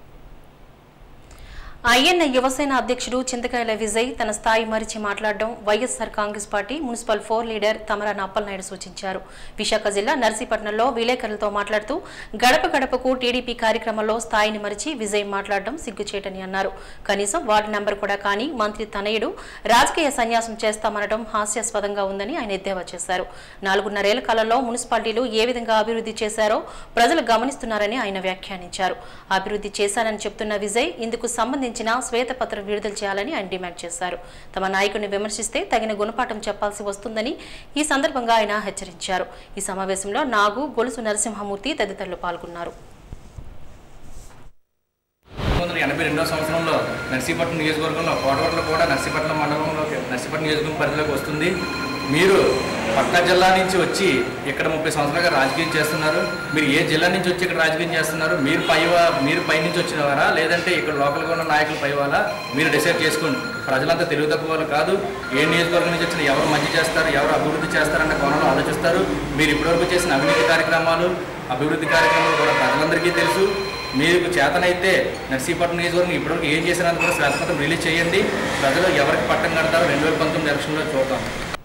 ఐఎన్ఐ యువసేన అధ్యక్షుడు చింతకాయల విజయ్ తన స్థాయి మరిచి మాట్లాడడం YSR Congress party municipal floor leader తమరాన్ అప్పలనాయుడు సూచించారు విశాఖ జిల్లా నర్సీపట్నంలో విలేకరులతో మాట్లాడుతూ గడప గడపకు టీడీపీ కార్యక్రమంలో స్థాయిని మరిచి విజయ్ మాట్లాడడం సిగ్గుచేటని అన్నారు కనీసం వార్డు నెంబర్ కూడా కానీ మంత్రి తనయుడు రాజకీయ సన్యాసం చేస్తామనడం హాస్యాస్పదంగా ఉందని ఆయన ఎద్దేవా చేశారు నాలుగున్నరేళ్ల కాలంలో మున్సిపాలిటీలు ఏ విధంగా అభివృద్ధి చేశారో ప్రజలు గమనిస్తున్నారని ఆయన వ్యాఖ్యానించారు అభివృద్ధి చేశానని చెప్తున్న విజయ్ ఇందుకు సంబంధించిన శ్వేతపత్రం విడుదల చేయాలని ఆయన డిమాండ్ చేశారు తమ నాయకుడిని విమర్శిస్తే తగిన గుణపాఠం చెప్పాల్సి వస్తుందని ఈ సందర్భంగా ఆయన హెచ్చరించారు ఈ సమావేశంలో నాగు గొలుసు నరసింహమూర్తి తదితరులు పాల్గొన్నారు పంతొమ్మిది వందల ఎనభై రెండవ సంవత్సరంలో నర్సీపట్నం నియోజకవర్గంలో కోటవట్లో కూడా నర్సీపట్నం మండలంలోకి నర్సీపట్నం నియోజకవర్గం పరిధిలోకి వస్తుంది మీరు పట్నా జిల్లా నుంచి వచ్చి ఇక్కడ ముప్పై సంవత్సరాలుగా రాజకీయం చేస్తున్నారు మీరు ఏ జిల్లా నుంచి వచ్చి ఇక్కడ రాజకీయం చేస్తున్నారు మీరు పై మీరు పై నుంచి వచ్చినవారా లేదంటే ఇక్కడ లోకల్గా ఉన్న నాయకులు పై వాళ్ళ మీరు డిసైడ్ చేసుకోండి ప్రజలంతా తెలివి తక్కువ వాళ్ళు కాదు ఏ నియోజకవర్గం నుంచి వచ్చిన ఎవరు మంచి చేస్తారు ఎవరు అభివృద్ధి చేస్తారన్న కోణంలో ఆలోచిస్తారు మీరు ఇప్పటివరకు చేసిన అవినీతి కార్యక్రమాలు అభివృద్ధి కార్యక్రమాలు కూడా ప్రజలందరికీ తెలుసు మీకు చేతనైతే నర్సీపట్నం నియోజకవర్గం ఇప్పటివరకు ఏం చేసినందుకు కూడా శ్వేతపత్రం రిలీజ్ చేయండి ప్రజలు ఎవరికి పట్టం కడతారో రెండు వేల పంతొమ్మిది ఎలక్షన్లో చూద్దాం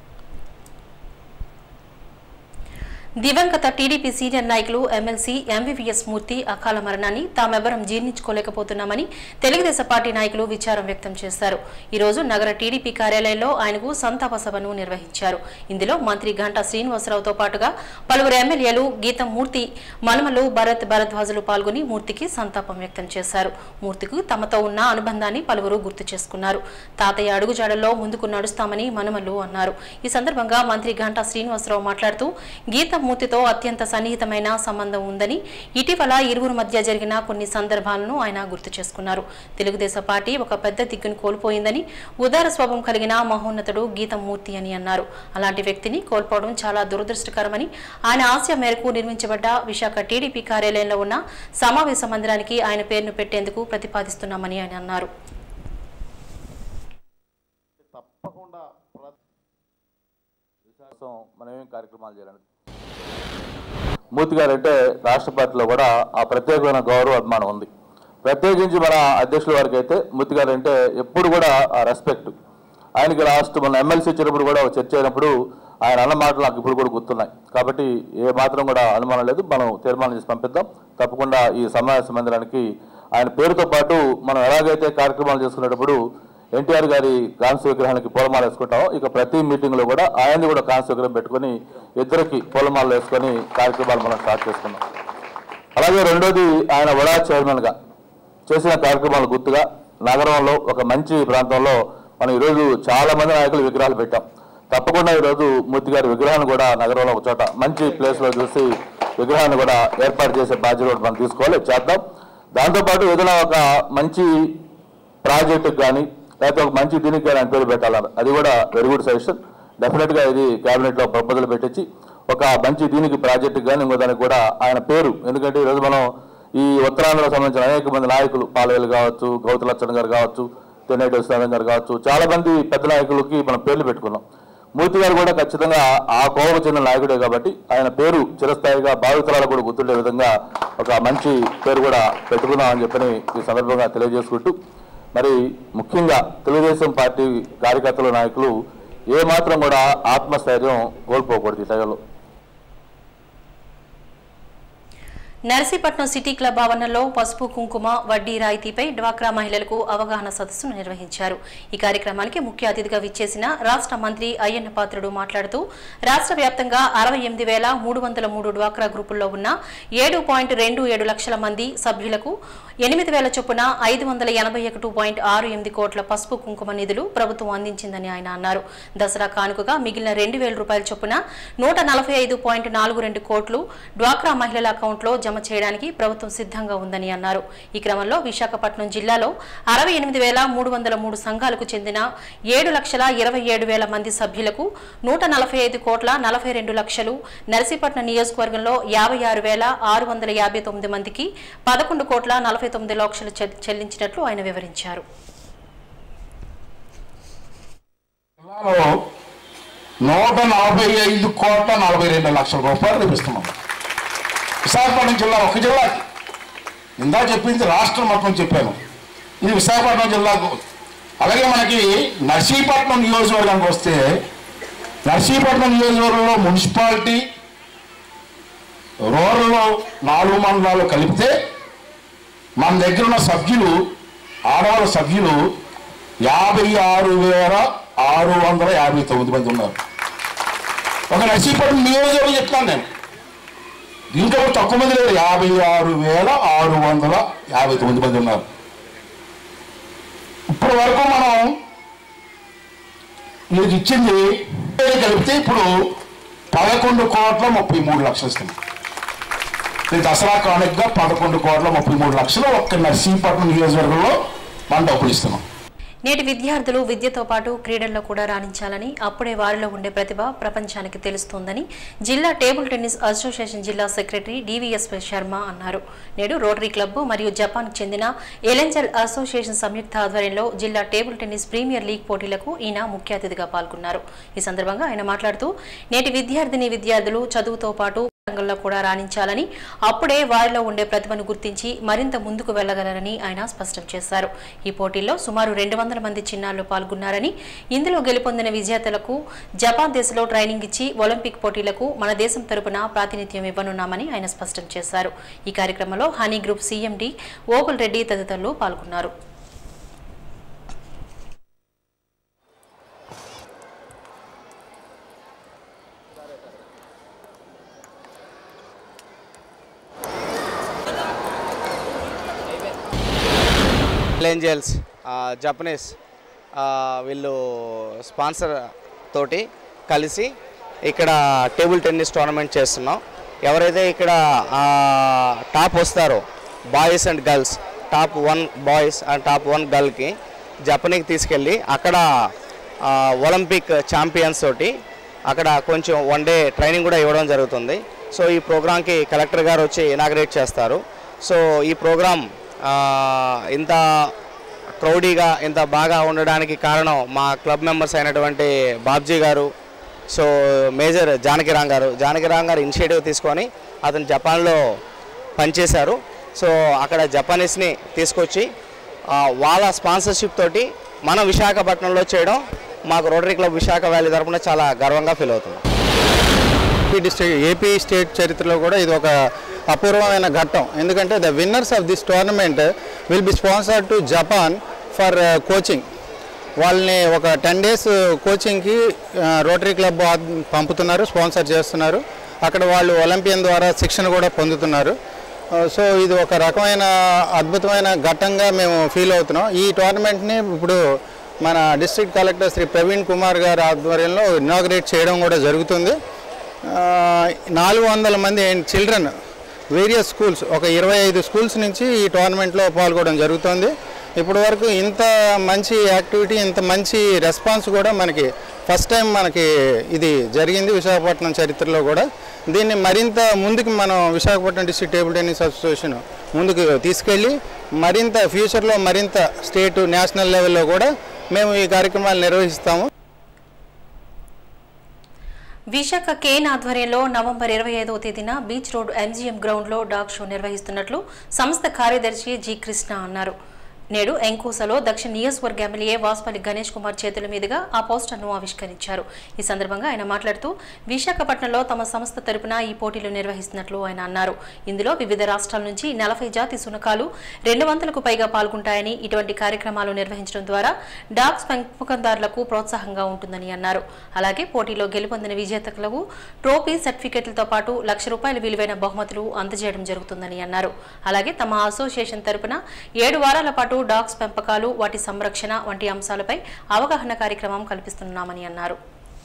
దివంగత టీడీపీ సీనియర్ నాయకులు ఎమ్మెల్సీ ఎంవీవీఎస్ మూర్తి అకాల మరణాన్ని తామెవరం జీర్ణించుకోలేకపోతున్నామని తెలుగుదేశం పార్టీ నాయకులు విచారం వ్యక్తం చేశారు ఈ రోజు నగర టీడీపీ కార్యాలయంలో ఆయనకు సంతాప సభను నిర్వహించారు ఇందులో మంత్రి గంటా శ్రీనివాసరావుతో పాటుగా పలువురు ఎమ్మెల్యేలు గీతం మూర్తి మనుమలు భరత్ భరద్వాజులు పాల్గొని మూర్తికి సంతాపం వ్యక్తం చేశారు మూర్తికి తమతో ఉన్న అనుబంధాన్ని పలువురు గుర్తు చేసుకున్నారు తాతయ్య అడుగుజాడల్లో ముందుకు నడుస్తామని మనుమలు అన్నారు ఈ సందర్భంగా మంత్రి గంటా శ్రీనివాసరావు మాట్లాడుతూ గీత మూర్తితో అత్యంత సన్నిహితమైన సంబంధం ఉందని ఇటీవల ఇరువురు మధ్య జరిగిన కొన్ని సందర్భాలను ఆయన గుర్తు చేసుకున్నారు తెలుగుదేశం పార్టీ ఒక పెద్ద దిక్కును కోల్పోయిందని ఉదార స్వభావం కలిగిన మహోన్నతుడు గీతం మూర్తి అని అన్నారు అలాంటి వ్యక్తిని కోల్పోవడం చాలా దురదృష్టకరమని ఆయన ఆశయ మేరకు నిర్మించబడ్డ విశాఖ టీడీపీ కార్యాలయంలో ఉన్న సమావేశ మందిరానికి ఆయన పేరును పెట్టేందుకు ప్రతిపాదిస్తున్నామని ఆయన అన్నారు కోసం మనం ఏమేం కార్యక్రమాలు చేయాలని మూర్తి గారు అంటే రాష్ట్ర పార్టీలో కూడా ఆ ప్రత్యేకమైన గౌరవ అభిమానం ఉంది ప్రత్యేకించి మన అధ్యక్షుల వారికి అయితే మూర్తి గారు అంటే ఎప్పుడు కూడా ఆ రెస్పెక్ట్ ఆయనకి లాస్ట్ మన ఎమ్మెల్సీ వచ్చినప్పుడు కూడా ఒక చర్చ అయినప్పుడు ఆయన అన్న మాటలు నాకు ఇప్పుడు కూడా గుర్తున్నాయి కాబట్టి ఏ మాత్రం కూడా అనుమానం లేదు మనం తీర్మానం చేసి పంపిద్దాం తప్పకుండా ఈ సమావేశ మందిరానికి ఆయన పేరుతో పాటు మనం ఎలాగైతే కార్యక్రమాలు చేసుకునేటప్పుడు ఎన్టీఆర్ గారి కాంస్య విగ్రహానికి పూలమాల వేసుకుంటాం ఇక ప్రతి మీటింగ్లో కూడా ఆయన్ని కూడా కాంస్య విగ్రహం పెట్టుకొని ఇద్దరికి పూలమాలలు వేసుకొని కార్యక్రమాలు మనం స్టార్ట్ చేసుకున్నాం అలాగే రెండోది ఆయన వడా చైర్మన్గా చేసిన కార్యక్రమాలు గుర్తుగా నగరంలో ఒక మంచి ప్రాంతంలో మనం ఈరోజు చాలా మంది నాయకులు విగ్రహాలు పెట్టాం తప్పకుండా ఈరోజు మూర్తి గారి విగ్రహాన్ని కూడా నగరంలో ఒక చోట మంచి ప్లేస్లో చూసి విగ్రహాన్ని కూడా ఏర్పాటు చేసే బాధ్యత కూడా మనం తీసుకోవాలి చేద్దాం దాంతోపాటు ఏదైనా ఒక మంచి ప్రాజెక్టుకి కానీ లేకపోతే ఒక మంచి దీనికి కానీ ఆయన పేరు పెట్టాలని అది కూడా వెరీ గుడ్ సజెషన్ డెఫినెట్గా ఇది క్యాబినెట్లో ప్రపోజల్ పెట్టించి ఒక మంచి దీనికి ప్రాజెక్టుకి కానీ ఇంకో దానికి కూడా ఆయన పేరు ఎందుకంటే ఈరోజు మనం ఈ ఉత్తరాంధ్రకు సంబంధించిన అనేక మంది నాయకులు పాలవేలు కావచ్చు గౌతలచ్చన్ గారు కావచ్చు తెన్నేటి విశ్వనాథం గారు కావచ్చు చాలా మంది పెద్ద నాయకులకి మనం పేర్లు పెట్టుకున్నాం మూర్తి గారు కూడా ఖచ్చితంగా ఆ కోవకు చెందిన నాయకుడే కాబట్టి ఆయన పేరు చిరస్థాయిగా భావితరాలు కూడా గుర్తుండే విధంగా ఒక మంచి పేరు కూడా పెట్టుకున్నామని చెప్పని ఈ సందర్భంగా తెలియజేసుకుంటూ మరి ముఖ్యంగా తెలుగుదేశం పార్టీ కార్యకర్తలు నాయకులు ఏ మాత్రం కూడా ఆత్మస్థైర్యం కోల్పోకూడదు ఈ టైంలో నర్సీపట్నం సిటీ క్లబ్ ఆవరణలో పసుపు కుంకుమ వడ్డీ రాయితీపై డ్వాక్రా మహిళలకు అవగాహన సదస్సును నిర్వహించారు ఈ కార్యక్రమానికి ముఖ్య అతిథిగా విచ్చేసిన రాష్ట్ర మంత్రి అయ్యన్న పాత్రుడు మాట్లాడుతూ రాష్ట్ర వ్యాప్తంగా అరవై ఎనిమిది వేల మూడు వందల మూడు డ్వాక్రా గ్రూపుల్లో ఉన్న ఏడు పాయింట్ రెండు ఏడు లక్షల మంది సభ్యులకు ఎనిమిది వేల చొప్పున ఐదు వందల ఎనభై ఒకటి పాయింట్ ఆరు ఎనిమిది కోట్ల పసుపు కుంకుమ నిధులు ప్రభుత్వం అందించిందని ఆయన అన్నారు దసరా కానుకగా మిగిలిన రెండు వేల రూపాయల చొప్పున నూట నలభై ఐదు పాయింట్ నాలుగు రెండు కోట్లు డ్వాక్రా మహిళల అకౌంట్లో జమ చేయడానికి ప్రభుత్వం సిద్ధంగా ఉందని అన్నారు ఈ క్రమంలో విశాఖపట్నం జిల్లాలో అరవై ఎనిమిది వేల మూడు వందల మూడు సంఘాలకు చెందిన ఏడు లక్షల ఇరవై ఏడు వేల మంది సభ్యులకు నూట నలభై ఐదు కోట్ల నలభై రెండు లక్షలు నర్సీపట్నం నియోజకవర్గంలో యాభై ఆరు వేల ఆరు వందల యాభై తొమ్మిది మందికి పదకొండు కోట్ల నలభై తొమ్మిది లక్షలు చె- చెల్లించినట్లు ఆయన వివరించారు జిల్లాలో నూట నలభై ఐదు కోట్ల నలభై రెండు లక్షల రూపాయలు లభిస్తున్నాం విశాఖపట్నం జిల్లా ఒక జిల్లాకి ఇందా చెప్పింది రాష్ట్రం మొత్తం చెప్పాను ఇది విశాఖపట్నం జిల్లాకు అలాగే మనకి నర్సీపట్నం నియోజకవర్గానికి వస్తే నర్సీపట్నం నియోజకవర్గంలో మున్సిపాలిటీ రూరల్లో నాలుగు మండలాలు కలిపితే మన దగ్గర ఉన్న సభ్యులు ఆడవాళ్ళ సభ్యులు యాభై ఆరు వేల ఆరు వందల యాభై తొమ్మిది మంది ఉన్నారు ఒక నర్సీపట్నం నియోజకవర్గం చెప్తాను నేను దీంట్లో కూడా తక్కువ మంది లేరు యాభై ఆరు వేల ఆరు వందల యాభై తొమ్మిది మంది ఉన్నారు ఇప్పటి వరకు మనం మీకు ఇచ్చింది కలిపితే ఇప్పుడు పదకొండు కోట్ల ముప్పై మూడు లక్షలు ఇస్తున్నాం ఇది దసరా కానుకగా పదకొండు కోట్ల ముప్పై మూడు లక్షలు ఒక్క నర్సీపట్నం నియోజకవర్గంలో మనం డబ్బులు ఇస్తున్నాం నేటి విద్యార్థులు విద్యతో పాటు క్రీడల్లో కూడా రాణించాలని అప్పుడే వారిలో ఉండే ప్రతిభ ప్రపంచానికి తెలుస్తోందని జిల్లా టేబుల్ టెన్నిస్ అసోసియేషన్ జిల్లా సెక్రటరీ డివిఎస్వై శర్మ అన్నారు నేడు రోటరీ క్లబ్ మరియు జపాన్కు చెందిన ఎలెంజల్ అసోసియేషన్ సంయుక్త ఆధ్వర్యంలో జిల్లా టేబుల్ టెన్నిస్ ప్రీమియర్ లీగ్ పోటీలకు ఈయన ముఖ్య అతిథిగా పాల్గొన్నారు ఈ సందర్భంగా ఆయన మాట్లాడుతూ నేటి విద్యార్థిని విద్యార్థులు చదువుతో పాటు రంగంలో కూడా రాణించాలని అప్పుడే వారిలో ఉండే ప్రతిభను గుర్తించి మరింత ముందుకు వెళ్లగలరని ఆయన స్పష్టం చేశారు ఈ పోటీల్లో సుమారు రెండు వందల మంది చిన్నారులు పాల్గొన్నారని ఇందులో గెలుపొందిన విజేతలకు జపాన్ దేశంలో ట్రైనింగ్ ఇచ్చి ఒలింపిక్ పోటీలకు మన దేశం తరపున ప్రాతినిధ్యం ఇవ్వనున్నామని ఆయన స్పష్టం చేశారు ఈ కార్యక్రమంలో హనీ గ్రూప్ సీఎండి ఓకుల్ రెడ్డి తదితరులు పాల్గొన్నారు ఏంజల్స్ జపనీస్ ఆ, వీళ్ళు స్పాన్సర్ తోటి కలిసి ఇక్కడ టేబుల్ టెన్నిస్ టోర్నమెంట్ చేస్తున్నాం ఎవరైతే ఇక్కడ ఆ, టాప్ వస్తారో boys and girls top one boys and top one గర్ల్కి జపనీకి తీసుకెళ్ళి అక్కడ ఆ, ఒలింపిక్ ఛాంపియన్స్ తోటి అక్కడ కొంచెం వన్ డే ట్రైనింగ్ కూడా ఇవ్వడం జరుగుతుంది సో ఈ ప్రోగ్రాంకి కలెక్టర్ గారు వచ్చి ఇనాగ్రేట్ చేస్తారు సో ఈ ప్రోగ్రాం ఆ, ఇంత క్రౌడీగా ఇంత బాగా ఉండడానికి కారణం మా క్లబ్ మెంబర్స్ అయినటువంటి బాబ్జీ గారు సో మేజర్ జానకిరామ్ గారు జానకిరామ్ గారు ఇనిషియేటివ్ తీసుకొని అతను జపాన్లో పనిచేశారు సో అక్కడ జపానీస్ని తీసుకొచ్చి ఆ, వాళ్ళ స్పాన్సర్షిప్ తోటి మన విశాఖపట్నంలో చేయడం మాకు రోటరీ క్లబ్ విశాఖ వ్యాలీ తరపున చాలా గర్వంగా ఫీల్ అవుతుంది ఏపీ డిస్ట్రిక్ట్ ఏపీ స్టేట్ చరిత్రలో కూడా ఇది ఒక అపూర్వమైన ఘట్టం ఎందుకంటే the winners of this tournament will be sponsored to Japan for coaching వాళ్ళని ఒక టెన్ డేస్ కోచింగ్కి రోటరీ క్లబ్ పంపుతున్నారు స్పాన్సర్ చేస్తున్నారు అక్కడ వాళ్ళు ఒలింపియన్ ద్వారా శిక్షణ కూడా పొందుతున్నారు సో ఇది ఒక రకమైన అద్భుతమైన ఘట్టంగా మేము ఫీల్ అవుతున్నాం ఈ టోర్నమెంట్ని ఇప్పుడు మన డిస్ట్రిక్ట్ కలెక్టర్ శ్రీ ప్రవీణ్ కుమార్ గారి ఆధ్వర్యంలో ఇనాగ్రేట్ చేయడం కూడా జరుగుతుంది నాలుగు వందల మంది చిల్డ్రన్ వేరియస్ స్కూల్స్ ఒక ఇరవై ఐదు స్కూల్స్ నుంచి ఈ టోర్నమెంట్లో పాల్గొనడం జరుగుతుంది ఇప్పటి వరకు ఇంత మంచి యాక్టివిటీ ఇంత మంచి రెస్పాన్స్ కూడా మనకి ఫస్ట్ టైం మనకి ఇది జరిగింది విశాఖపట్నం చరిత్రలో కూడా దీన్ని మరింత ముందుకు మనం Visakhapatnam district table tennis association ముందుకు తీసుకెళ్ళి మరింత ఫ్యూచర్లో మరింత స్టేట్ నేషనల్ లెవెల్లో కూడా మేము ఈ కార్యక్రమాలు నిర్వహిస్తాము విశాఖ కేన్ ఆధ్వర్యంలో నవంబర్ ఇరవై ఐదవ తేదీన బీచ్ రోడ్ ఎంజీఎం గ్రౌండ్లో డాగ్ షో నిర్వహిస్తున్నట్లు సంస్థ కార్యదర్శి జి కృష్ణ అన్నారు నేడు ఎంకోసలో దక్షిణ నియోజకవర్గ ఎమ్మెల్యే వాస్పల్లి గణేష్ కుమార్ చేతుల మీదుగా ఆ పోస్టర్ను ఆవిష్కరించారు ఈ సందర్భంగా ఆయన మాట్లాడుతూ విశాఖపట్నంలో తమ సంస్థ తరపున ఈ పోటీలు నిర్వహిస్తున్నట్లు ఆయన అన్నారు ఇందులో వివిధ రాష్ట్రాల నుంచి నలభై జాతి సునకాలు రెండు వందలకు పైగా పాల్గొంటాయని ఇటువంటి కార్యక్రమాలు నిర్వహించడం ద్వారా డాగ్స్ పెంపకందారులకు ప్రోత్సాహంగా ఉంటుందని అన్నారు అలాగే పోటీలో గెలుపొందిన విజేతలకు ట్రోఫీ సర్టిఫికెట్లతో పాటు లక్ష రూపాయల విలువైన బహుమతులు అందజేయడం జరుగుతుందని అన్నారు అలాగే తమ అసోసియేషన్ తరపున ఏడు వారాల పాటు డాగ్స్ పెంపకాలు వాటి సంరక్షణ వంటి అంశాలపై అవగాహన కార్యక్రమం కల్పిస్తున్నామని అన్నారు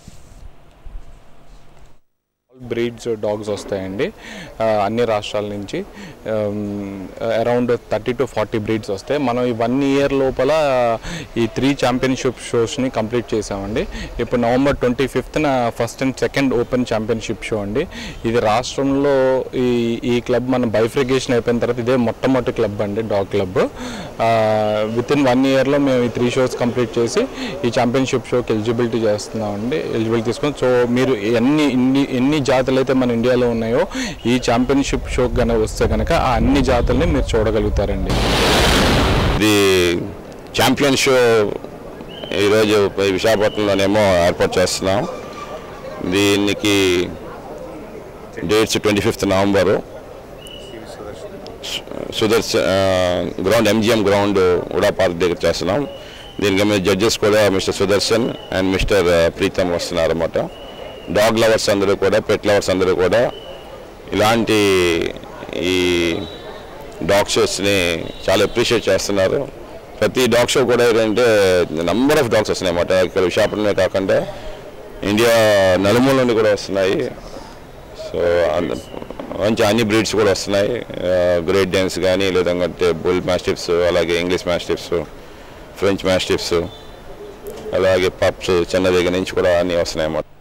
బ్రీడ్స్ డాగ్స్ వస్తాయండి ఆ, అన్ని రాష్ట్రాల నుంచి around thirty to forty breeds వస్తాయి మనం ఈ వన్ ఇయర్ లోపల ఈ త్రీ ఛాంపియన్షిప్ షోస్ని కంప్లీట్ చేసామండి ఇప్పుడు నవంబర్ ట్వంటీ ఫిఫ్త్న first and second open championship show అండి ఇది రాష్ట్రంలో ఈ ఈ క్లబ్ మన బైఫ్రిగేషన్ అయిపోయిన తర్వాత ఇదే మొట్టమొదటి క్లబ్ అండి dog club with in one ఇయర్లో మేము ఈ త్రీ షోస్ కంప్లీట్ చేసి ఈ ఛాంపియన్షిప్ షోకి ఎలిజిబిలిటీ చేస్తున్నామండి ఎలిజిబిలిటీ తీసుకొని సో మీరు ఎన్ని ఇన్ని ఎన్ని జాతులు అయితే మన ఇండియాలో ఉన్నాయో ఈ ఛాంపియన్షిప్ షోకి కనుక వస్తే కనుక ఆ అన్ని జాతుల్ని మీరు చూడగలుగుతారండి ఇది ఛాంపియన్ షో ఈరోజు విశాఖపట్నంలోనేమో ఏర్పాటు చేస్తున్నాం దీనికి డేట్స్ ట్వంటీ ఫిఫ్త్ నవంబరు సుదర్శ గ్రౌండ్ ఎంజిఎం గ్రౌండ్ కూడా పార్క్ దగ్గర చేస్తున్నాం దీనికి మీద జడ్జెస్ కూడా mister Sudarshan and mister Pritam వస్తున్నారు అన్నమాట డాగ్ లవర్స్ అందరూ కూడా పెట్ లవర్స్ అందరూ కూడా ఇలాంటి ఈ డాగ్ షోస్ని చాలా అప్రిషియేట్ చేస్తున్నారు ప్రతి డాగ్ షో కూడా ఏంటంటే నంబర్ ఆఫ్ డాగ్స్ వస్తున్నాయి అన్నమాట ఇక్కడ విశాఖపట్నమే కాకుండా ఇండియా నలుమూల నుండి కూడా వస్తున్నాయి సో అంద- మంచి అన్ని బ్రీడ్స్ కూడా వస్తున్నాయి గ్రేట్ డెన్స్ కానీ లేదంటే బుల్ మాస్టిఫ్స్ అలాగే ఇంగ్లీష్ మాస్టిఫ్స్ ఫ్రెంచ్ మాస్టిఫ్స్ అలాగే పప్స్ చిన్న దగ్గర నుంచి కూడా అన్నీ వస్తున్నాయి అన్నమాట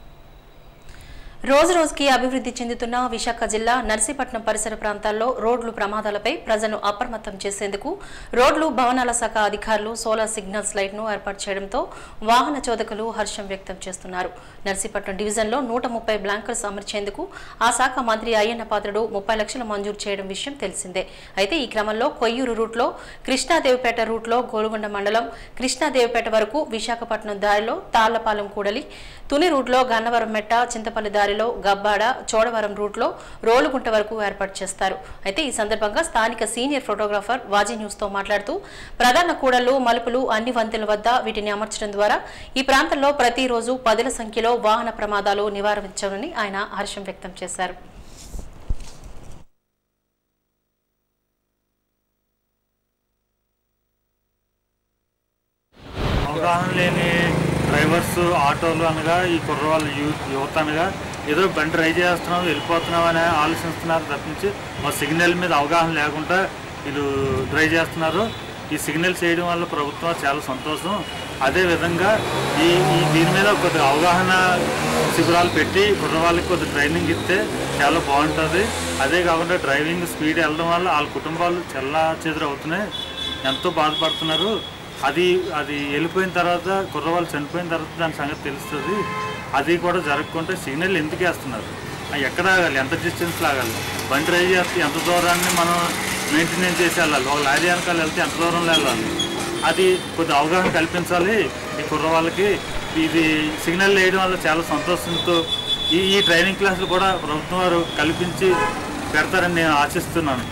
రోజు రోజుకి అభివృద్ధి చెందుతున్న విశాఖ జిల్లా నర్సీపట్నం పరిసర ప్రాంతాల్లో రోడ్లు ప్రమాదాలపై ప్రజలను అప్రమత్తం చేసేందుకు రోడ్లు భవనాల శాఖ అధికారులు సోలార్ సిగ్నల్స్ లైట్ ను ఏర్పాటు చేయడంతో వాహన చోదకులు హర్షం వ్యక్తం చేస్తున్నారు నర్సీపట్నం డివిజన్లో నూట ముప్పై బ్లాంకర్స్ అమర్చేందుకు ఆ శాఖ మంత్రి అయ్యన్న పాత్రుడు ముప్పై లక్షలు మంజూరు చేయడం విషయం తెలిసిందే అయితే ఈ క్రమంలో కొయ్యూరు రూట్లో కృష్ణాదేవిపేట రూట్లో గోలుగొండ మండలం కృష్ణాదేవిపేట వరకు విశాఖపట్నం దారిలో తాళ్లపాలెం కూడలి తుని రూట్లో గన్నవరం మెట్ట చింతపల్లి దారిలో గబ్బాడ చోడవరం రూట్లో రోలుగుంట వరకు ఏర్పాటు చేస్తారు అయితే ఈ సందర్భంగా స్థానిక సీనియర్ ఫోటోగ్రాఫర్ వాజీ న్యూస్ తో మాట్లాడుతూ ప్రధాన కూడళ్లు మలుపులు అన్ని వంతెల వద్ద వీటిని అమర్చడం ద్వారా ఈ ప్రాంతంలో ప్రతిరోజు పదుల సంఖ్యలో వాహన ప్రమాదాలు నివారించాలని ఆయన హర్షం వ్యక్తం చేశారు అవగాహన లేని డ్రైవర్స్ ఆటోలు అనగా ఈ కుర్రవాళ్ళు యూత్ యువత అనగా ఏదో బండి డ్రైవ్ చేస్తున్నాం వెళ్ళిపోతున్నాం అని ఆలోచిస్తున్నారు తప్పించి మా సిగ్నల్ మీద అవగాహన లేకుండా వీళ్ళు డ్రైవ్ చేస్తున్నారు ఈ సిగ్నల్స్ వేయడం వల్ల ప్రభుత్వం చాలా సంతోషం అదే విధంగా ఈ ఈ దీని మీద కొద్దిగా అవగాహన శిబిరాలు పెట్టి కుర్రవాళ్ళకి కొద్దిగా ట్రైనింగ్ ఇస్తే చాలా బాగుంటుంది అదే కాకుండా డ్రైవింగ్ స్పీడ్ వెళ్ళడం వల్ల వాళ్ళ కుటుంబాలు చల్లా చెదురు అవుతున్నాయి ఎంతో బాధపడుతున్నారు అది అది వెళ్ళిపోయిన తర్వాత కుర్రవాళ్ళు చనిపోయిన తర్వాత దాని సంగతి తెలుస్తుంది అది కూడా జరగకుంటే సిగ్నల్ ఎందుకు వేస్తున్నారు ఆ ఎక్కడ ఆగాలి ఎంత డిస్టెన్స్ లాగాలి బండి డ్రైవ్ చేస్తే ఎంత దూరాన్ని మనం మెయింటెనెన్స్ చేసి వెళ్ళాలి ఒక లారీ వెనకాల వెళ్తే ఎంత దూరంలో వెళ్ళాలి అది కొద్ది అవగాహన కల్పించాలి ఈ కుర్రవాళ్ళకి ఇది సిగ్నల్ వేయడం వల్ల చాలా సంతోషంతో ఈ ఈ ట్రైనింగ్ క్లాసులు కూడా ప్రభుత్వం వారు కల్పించి పెడతారని నేను ఆశిస్తున్నాను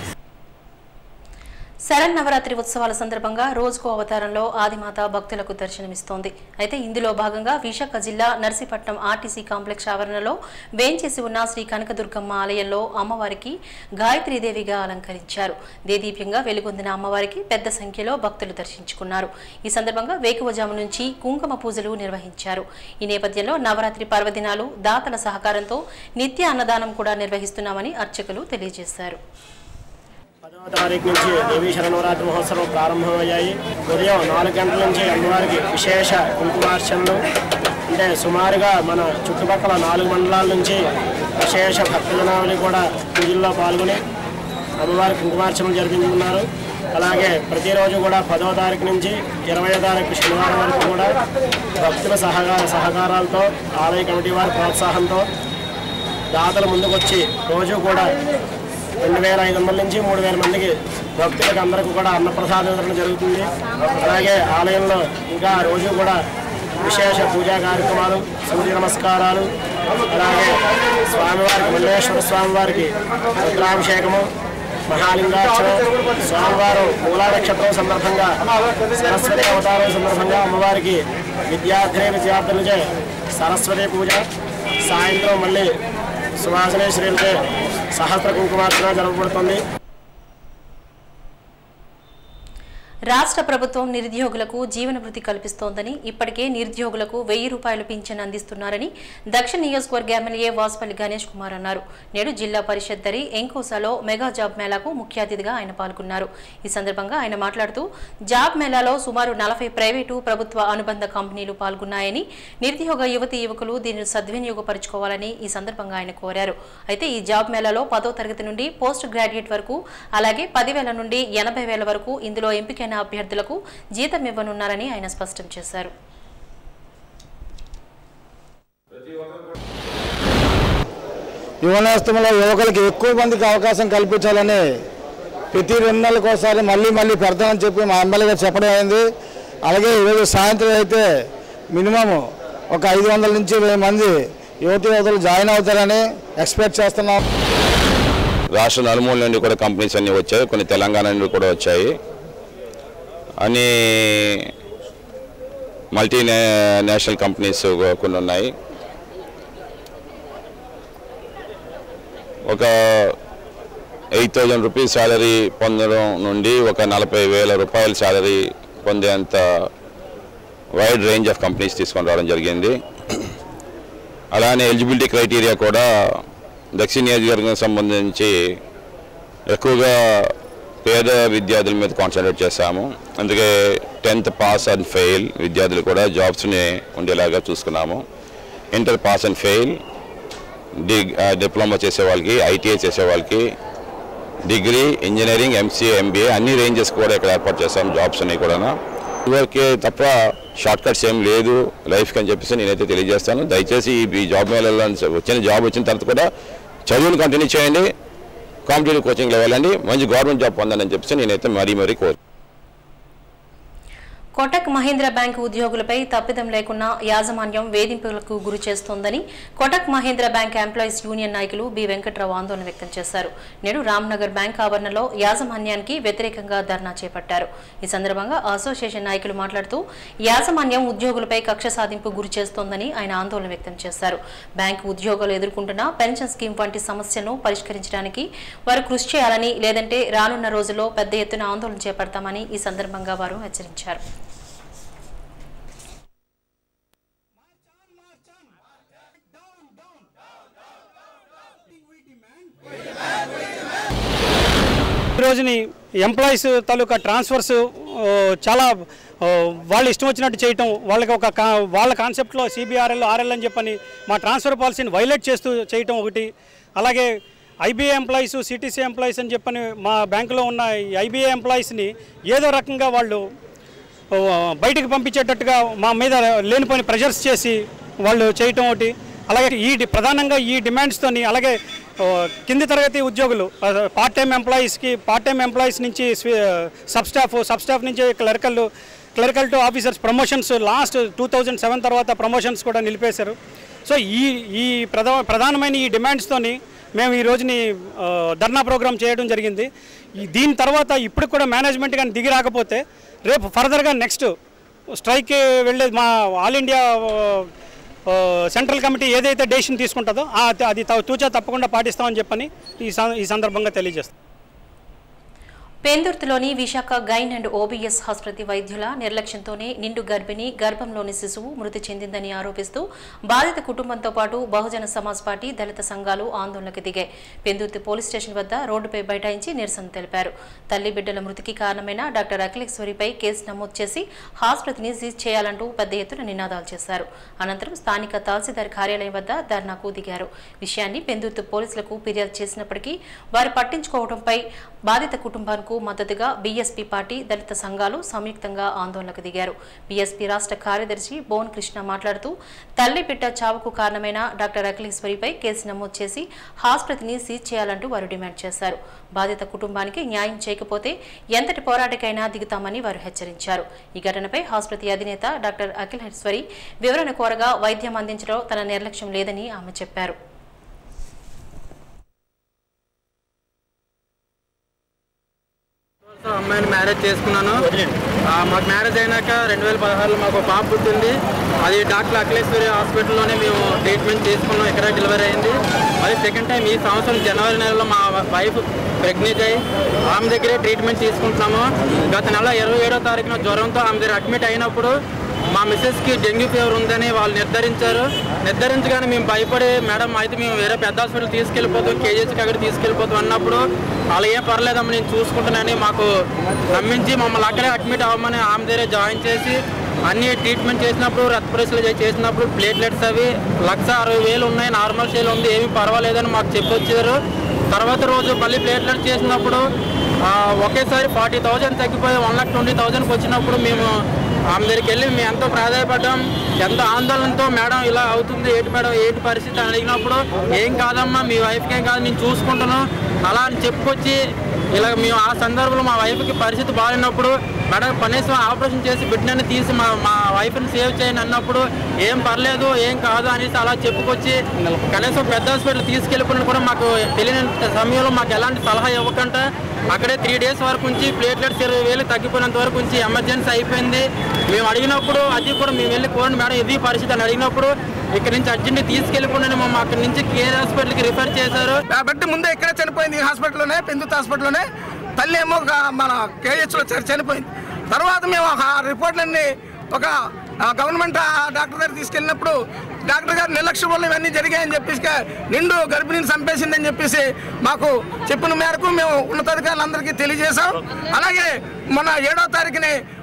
శరన్నవరాత్రి ఉత్సవాల సందర్భంగా రోజుకో అవతారంలో ఆదిమాత భక్తులకు దర్శనమిస్తోంది అయితే ఇందులో భాగంగా విశాఖ జిల్లా నర్సీపట్నం ఆర్టీసీ కాంప్లెక్స్ ఆవరణలో వేంచేసి ఉన్న శ్రీ కనకదుర్గమ్మ ఆలయంలో అమ్మవారికి గాయత్రీదేవిగా అలంకరించారు దేదీప్యంగా వెలుగొందిన అమ్మవారికి పెద్ద సంఖ్యలో భక్తులు దర్శించుకున్నారు ఈ సందర్భంగా వేకువజాము నుంచి కుంకుమ పూజలు నిర్వహించారు ఈ నేపథ్యంలో నవరాత్రి పర్వదినాలు దాతల సహకారంతో నిత్య అన్నదానం కూడా నిర్వహిస్తున్నామని అర్చకులు తెలియజేశారు పదవ తారీఖు నుంచి దేవీ శరణవరాత్రి మహోత్సవం ప్రారంభమయ్యాయి ఉదయం నాలుగు గంటల నుంచి అమ్మవారికి విశేష కుంకుమార్చనలు అంటే సుమారుగా మన చుట్టుపక్కల నాలుగు మండలాల నుంచి విశేష భక్తజనావళి కూడా పూజల్లో పాల్గొని అమ్మవారి కుంకుమార్చనలు జరిపించుకున్నారు అలాగే ప్రతిరోజు కూడా పదవ తారీఖు నుంచి ఇరవై తారీఖు శనివారం వరకు కూడా భక్తుల సహకార సహకారాలతో ఆలయ కమిటీ వారి ప్రోత్సాహంతో దాతలు ముందుకొచ్చి రోజు కూడా రెండు వేల ఐదు వందల నుంచి మూడు వేల మందికి భక్తులకు అందరికీ కూడా అన్నప్రసాద వితరణ జరుగుతుంది అలాగే ఆలయంలో ఇంకా రోజు కూడా విశేష పూజా కార్యక్రమాలు సూర్య నమస్కారాలు అలాగే స్వామివారికి మల్లేశ్వర స్వామివారికి రుద్రాభిషేకము మహాలింగార్చన స్వామివారు మూలా నక్షత్రం సందర్భంగా సరస్వతి అవతారం సందర్భంగా అమ్మవారికి విద్యార్థిని విద్యార్థులచే సరస్వతి పూజ సాయంత్రం మళ్ళీ సువాసనేశ్వరులచే సహస్ర కుంకుమార్చన జరపబడుతుంది రాష్ట్ర ప్రభుత్వం నిరుద్యోగులకు జీవన భృతి కల్పిస్తోందని ఇప్పటికే నిరుద్యోగులకు వెయ్యి రూపాయలు పింఛన్ అందిస్తున్నారని దక్షిణ నియోజకవర్గ ఎమ్మెల్యే వాసుపల్లి గణేష్ కుమార్ అన్నారు నేడు జిల్లా పరిషత్ దరి ఎంకోసాలో మెగా జాబ్ మేళాకు ముఖ్య అతిథిగా ఆయన పాల్గొన్నారు ఈ సందర్భంగా ఆయన మాట్లాడుతూ జాబ్ మేళాలో సుమారు నలభై ప్రైవేటు ప్రభుత్వ అనుబంధ కంపెనీలు పాల్గొన్నాయని నిరుద్యోగ యువతి యువకులు దీనిని సద్వినియోగపరుచుకోవాలని ఈ సందర్భంగా ఆయన కోరారు అయితే ఈ జాబ్ మేళాలో పదో తరగతి నుండి పోస్ట్ గ్రాడ్యుయేట్ వరకు అలాగే పదివేల నుండి ఎనభై వేల వరకు ఇందులో ఎంపికైన అభ్యర్థులకు జీతం ఇవ్వనున్నారని ఆయన స్పష్టం చేశారు యువనేస్తంలో యువకులకి ఎక్కువ మందికి అవకాశం కల్పించాలని ప్రతి రెండు నెలలకు ఒకసారి మళ్ళీ మళ్ళీ పెడతామని చెప్పి మా ఎమ్మెల్యే గారు చెప్పడం అయింది అలాగే ఈరోజు సాయంత్రం అయితే మినిమం ఒక ఐదు వందల నుంచి వెయ్యి మంది యువతి యువతలు జాయిన్ అవుతారని ఎక్స్పెక్ట్ చేస్తున్నాం రాష్ట్ర నలుమూల నుండి కూడా కంపెనీస్ అన్నీ వచ్చాయి కొన్ని తెలంగాణ నుండి కూడా వచ్చాయి అన్ని మల్టీ నేషనల్ కంపెనీస్ కొన్ని ఉన్నాయి ఒక ఎయిట్ థౌజండ్ రూపీస్ శాలరీ పొందడం నుండి ఒక నలభై వేల రూపాయల శాలరీ పొందేంత వైడ్ రేంజ్ ఆఫ్ కంపెనీస్ తీసుకొని రావడం జరిగింది అలానే ఎలిజిబిలిటీ క్రైటీరియా కూడా దక్షిణ నియోజకవర్గం సంబంధించి ఎక్కువగా పేద విద్యార్థుల మీద కాన్సన్ట్రేట్ చేశాము అందుకే టెన్త్ పాస్ అండ్ ఫెయిల్ విద్యార్థులు కూడా జాబ్స్ని ఉండేలాగా చూసుకున్నాము ఇంటర్ పాస్ అండ్ ఫెయిల్ డి డిప్లొమా చేసే వాళ్ళకి ఐటీఐ చేసే వాళ్ళకి డిగ్రీ ఇంజనీరింగ్ ఎంసీఏ ఎంబీఏ అన్ని రేంజెస్ కూడా ఇక్కడ ఏర్పాటు చేస్తాం జాబ్స్ అన్ని కూడా ఇవరికి తప్ప షార్ట్ కట్స్ ఏం లేదు లైఫ్కి అని చెప్పేసి నేనైతే తెలియజేస్తాను దయచేసి ఈ- ఈ జాబ్ మేళలో వచ్చిన జాబ్ వచ్చిన తర్వాత కూడా చదువును కంటిన్యూ చేయండి కాంపిటేటివ్ కోచింగ్లో వెళ్ళండి మంచి గవర్నమెంట్ జాబ్ పొందండి అని చెప్పేసి నేనైతే మరీ మరీ కోరు కోటక్ మహీంద్ర బ్యాంక్ ఉద్యోగులపై తప్పిదం లేకుండా యాజమాన్యం వేధింపులకు గురి చేస్తోందని Kotak Mahindra bank employees union నాయకులు బి వెంకట్రావు ఆందోళన వ్యక్తం చేశారు నేడు రామ్నగర్ బ్యాంక్ ఆవరణలో యాజమాన్యానికి వ్యతిరేకంగా ధర్నా చేపట్టారు ఈ సందర్భంగా అసోసియేషన్ నాయకులు మాట్లాడుతూ యాజమాన్యం ఉద్యోగులపై కక్ష సాధింపు గురి చేస్తోందని ఆయన ఆందోళన వ్యక్తం చేశారు బ్యాంకు ఉద్యోగులు ఎదుర్కొంటున్న పెన్షన్ స్కీమ్ వంటి సమస్యను పరిష్కరించడానికి వారు కృషి చేయాలని లేదంటే రానున్న రోజుల్లో పెద్ద ఎత్తున ఆందోళన చేపడతామని ఈ సందర్భంగా వారు హెచ్చరించారు ఈ రోజుని ఎంప్లాయీస్ తాలూకా ట్రాన్స్ఫర్స్ ఆ, చాలా ఆ, వాళ్ళు ఇష్టం వచ్చినట్టు చేయటం వాళ్ళకి ఒక కా- వాళ్ళ కాన్సెప్ట్లో సిబిఆర్ఎల్ ఆర్ఎల్ అని చెప్పని మా ట్రాన్స్ఫర్ పాలసీని వైలేట్ చేస్తూ చేయటం ఒకటి అలాగే ఐబీఏ ఎంప్లాయీస్ సిటీసీ ఎంప్లాయీస్ అని చెప్పని మా బ్యాంకులో ఉన్న ఐబీఏ ఎంప్లాయీస్ని ఏదో రకంగా వాళ్ళు ఆ, బయటికి పంపించేటట్టుగా మా మీద లేనిపోని ప్రెషర్స్ చేసి వాళ్ళు చేయటం ఒకటి అలాగే ఈ డి- ప్రధానంగా ఈ డిమాండ్స్తోని అలాగే ఆ, కింది తరగతి ఉద్యోగులు ఆ, పార్ట్ టైం ఎంప్లాయీస్కి పార్ట్ టైం ఎంప్లాయీస్ నుంచి స్వి- సబ్ స్టాఫ్ సబ్ స్టాఫ్ నుంచి clerical clerical to officers promotions last two thousand seven తర్వాత ప్రమోషన్స్ కూడా నిలిపేశారు సో ఈ ఈ ప్రధా ప్రధానమైన ఈ డిమాండ్స్తోని మేము ఈ రోజుని ఆ, ధర్నా ప్రోగ్రామ్ చేయడం జరిగింది ఈ దీని తర్వాత ఇప్పుడు కూడా మేనేజ్మెంట్ కానీ దిగి రాకపోతే రేపు ఫర్దర్గా నెక్స్ట్ స్ట్రైక్కి వెళ్ళే మా ఆల్ ఇండియా ఆ, సెంట్రల్ కమిటీ ఏదైతే డెసిషన్ తీసుకుంటుందో ఆ- అది త- తూచా తప్పకుండా పాటిస్తామని చెప్పని ఈ సం- ఈ సందర్భంగా తెలియజేస్తాం పెందుర్తిలోని విశాఖ గైన్ అండ్ ఓబీఎస్ ఆసుపత్రి వైద్యుల నిర్లక్ష్యంతోనే నిండు గర్భిణి గర్భంలోని శిశువు మృతి చెందిందని ఆరోపిస్తూ బాధిత కుటుంబంతో పాటు బహుజన సమాజ్ పార్టీ దళిత సంఘాలు ఆందోళనకు దిగాయి పెందుర్తి పోలీస్ స్టేషన్ వద్ద రోడ్డుపై బైఠాయించి నిరసన తెలిపారు తల్లి బిడ్డల మృతికి కారణమైన డాక్టర్ అఖిలేశ్వరిపై కేసు నమోదు చేసి ఆసుపత్రిని సీజ్ చేయాలంటూ పెద్ద ఎత్తున నినాదాలు చేశారు అనంతరం స్థానిక తహసీల్దార్ కార్యాలయం వద్ద ధర్నాకు దిగారు విషయాన్ని పెందుర్తి పోలీసులకు ఫిర్యాదు చేసినప్పటికీ వారు పట్టించుకోవడంపై బాధిత కుటుంబానికి మద్దతుగా బీఎస్పీ పార్టీ దళిత సంఘాలు సంయుక్తంగా ఆందోళనకు దిగారు బీఎస్పీ రాష్ట్ర కార్యదర్శి బోన్ కృష్ణ మాట్లాడుతూ తల్లి బిడ్డ చావుకు కారణమైన డాక్టర్ అఖిలేశ్వరిపై కేసు నమోదు చేసి ఆసుపత్రిని సీజ్ చేయాలంటూ వారు డిమాండ్ చేశారు బాధిత కుటుంబానికి న్యాయం చేయకపోతే ఎంతటి పోరాటకైనా దిగుతామని వారు హెచ్చరించారు ఈ ఘటనపై ఆసుపత్రి అధినేత డాక్టర్ అఖిలేశ్వరి వివరణ కోరగా వైద్యం అందించడం తన నిర్లక్ష్యం లేదని ఆమె చెప్పారు అమ్మాయిని మ్యారేజ్ చేసుకున్నాను ఆ, మాకు మ్యారేజ్ అయినాక రెండు వేల పదహారులో మాకు ఒక పాప పుట్టింది అది డాక్టర్ అఖిలేశ్వరి హాస్పిటల్లోనే మేము ట్రీట్మెంట్ చేసుకున్నాం ఇక్కడ డెలివరీ అయింది అది సెకండ్ టైం ఈ సంవత్సరం జనవరి నెలలో మా వైఫ్ ప్రెగ్నెంట్ అయ్యి ఆమె దగ్గరే ట్రీట్మెంట్ తీసుకుంటున్నాము గత నెల ఇరవై ఏడో తారీఖున జ్వరంతో ఆమె దగ్గర అడ్మిట్ అయినప్పుడు మా మిస్సెస్కి డెంగ్యూ ఫీవర్ ఉందని వాళ్ళు నిర్ధారించారు నిర్ధారించగానే మేము భయపడి మేడం అయితే మేము వేరే పెద్ద హాస్పిటల్ తీసుకెళ్ళిపోతాం కేజీసీకి అక్కడ తీసుకెళ్ళిపోతాం అన్నప్పుడు అలా ఏం పర్లేదమ్మా నేను చూసుకుంటానని మాకు నమ్మించి మమ్మల్ని అక్కడే అడ్మిట్ అవ్వమని ఆమె దగ్గరే జాయిన్ చేసి అన్ని ట్రీట్మెంట్ చేసినప్పుడు రక్త పరీక్షలు చే- చేసినప్పుడు ప్లేట్లెట్స్ అవి లక్ష అరవై వేలు ఉన్నాయి నార్మల్ స్టేల్ ఉంది ఏమీ పర్వాలేదని మాకు చెప్పొచ్చారు తర్వాత రోజు మళ్ళీ ప్లేట్లెట్ చేసినప్పుడు ఆ, ఒకేసారి ఫార్టీ థౌజండ్ తగ్గిపోయి వన్ లాక్ ట్వంటీ థౌజండ్కి వచ్చినప్పుడు మేము ఆమె దగ్గరికి వెళ్ళి మేము ఎంతో ప్రాధాయపడ్డాం ఎంతో ఆందోళనతో మేడం ఇలా అవుతుంది ఏంటి మేడం ఏంటి పరిస్థితి అని అడిగినప్పుడు ఏం కాదమ్మా మీ వైఫ్కి ఏం కాదు నేను చూసుకుంటాను అలా అని చెప్పుకొచ్చి ఇలా మేము ఆ సందర్భంలో మా వైఫ్కి పరిస్థితి బాగాలేనప్పుడు మేడం కనీసం ఆపరేషన్ చేసి బిడ్డని తీసి మా మా వైఫ్ని సేవ్ చేయండి అన్నప్పుడు ఏం పర్లేదు ఏం కాదు అనేసి అలా చెప్పుకొచ్చి కనీసం పెద్ద హాస్పిటల్ తీసుకెళ్ళిపోయిన కూడా మాకు తెలియని సమయంలో మాకు ఎలాంటి సలహా ఇవ్వకుండా అక్కడే త్రీ డేస్ వరకు ఉంచి ప్లేట్లెట్స్ ఇరవై వేలు తగ్గిపోయినంత వరకు ఉంచి ఎమర్జెన్సీ అయిపోయింది మేము అడిగినప్పుడు అది కూడా మేము వెళ్ళి కోండి మేడం ఇది పరిస్థితి అని అడిగినప్పుడు ఇక్కడ నుంచి అర్జెంట్ తీసుకెళ్ళిపోండి మమ్మల్ని అక్కడి నుంచి కేర్ హాస్పిటల్కి రిఫర్ చేశారు కాబట్టి ముందే ఇక్కడే చనిపోయింది ఈ హాస్పిటల్లోనే పెందుత్ హాస్పిటల్లోనే తల్లి ఏమో ఒక మన కేహెచ్లో చనిపోయింది తర్వాత మేము ఆ రిపోర్ట్లన్నీ ఒక ఆ, గవర్నమెంట్ ఆ డాక్టర్ దగ్గర తీసుకెళ్ళినప్పుడు డాక్టర్ గారు నిర్లక్ష్యం వల్ల ఇవన్నీ జరిగాయని చెప్పేసి నిండు గర్భిణిని చంపేసిందని చెప్పేసి మాకు చెప్పిన మేరకు మేము ఉన్నతాధికారులందరికీ తెలియజేశాం అలాగే మన ఏడో తారీఖుని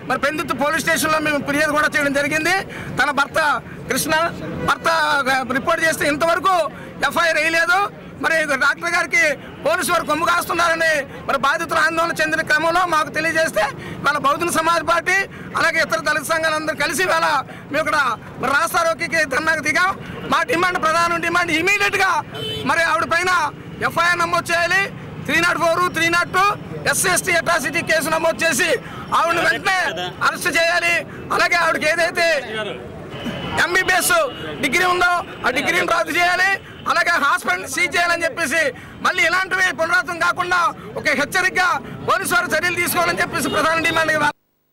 మరి పెందుతు పోలీస్ స్టేషన్లో మేము ఫిర్యాదు కూడా చేయడం జరిగింది తన భర్త కృష్ణ భర్త రిపోర్ట్ చేస్తే ఇంతవరకు ఎఫ్ఐఆర్ వేయలేదు మరి డాక్టర్ గారికి పోలీసు వారు కొమ్ము కాస్తున్నారని మరి బాధితులు ఆందోళన చెందిన క్రమంలో మాకు తెలియజేస్తే వాళ్ళ బహుజన సమాజ్ పార్టీ అలాగే ఇతర దళిత సంఘాలందరూ కలిసి వాళ్ళ మేము ఇక్కడ మరి రాస్తారోకి ధర్నాకు దిగాం మా డిమాండ్ ప్రధాన డిమాండ్ ఇమీడియట్గా మరి ఆవిడ పైన ఎఫ్ఐఆర్ నమోదు చేయాలి three nought four three nought two SC ST atrocity case నమోదు చేసి ఆవిడని వెంటనే అరెస్ట్ చేయాలి అలాగే ఆవిడకి ఏదైతే ఎంబీబీఎస్ డిగ్రీ ఉందో ఆ డిగ్రీని రద్దు చేయాలి అలాగే హాస్పిటల్ సీజ్ చేయాలని చెప్పేసి మళ్ళీ ఇలాంటివి పునరావృతం కాకుండా ఒక హెచ్చరికగా పోలీసు వారు చర్యలు తీసుకోవాలని చెప్పేసి ప్రధాన డిమాండ్ ఇవ్వాలి.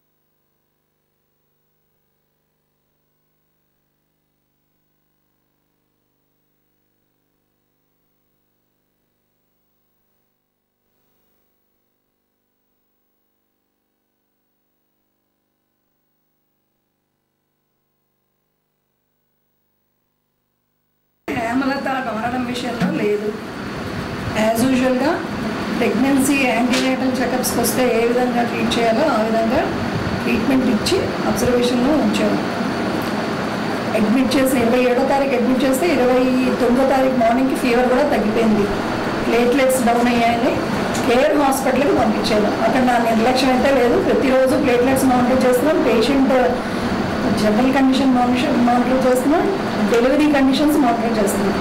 హేమలత మరణం విషయంలో లేదు యాజ్ యూజువల్గా ప్రెగ్నెన్సీ యాంటీనేటల్ చెకప్స్కి వస్తే ఏ విధంగా ట్రీట్ చేయాలో ఆ విధంగా ట్రీట్మెంట్ ఇచ్చి అబ్జర్వేషన్లో ఉంచాము అడ్మిట్ చేసి ఇరవై ఏడో తారీఖు అడ్మిట్ చేస్తే ఇరవై తొమ్మిదో తారీఖు మార్నింగ్కి ఫీవర్ కూడా తగ్గిపోయింది ప్లేట్లెట్స్ డౌన్ అయ్యాయని కేర్ హాస్పిటల్కి పంపించాను అక్కడ నా నిర్లక్ష్యం అయితే లేదు ప్రతిరోజు ప్లేట్లెట్స్ మానిటర్ చేస్తున్నాం patient general condition monitor monitor చేస్తున్నాం డెలివరీ కండిషన్స్ మానిటర్ చేస్తున్నాం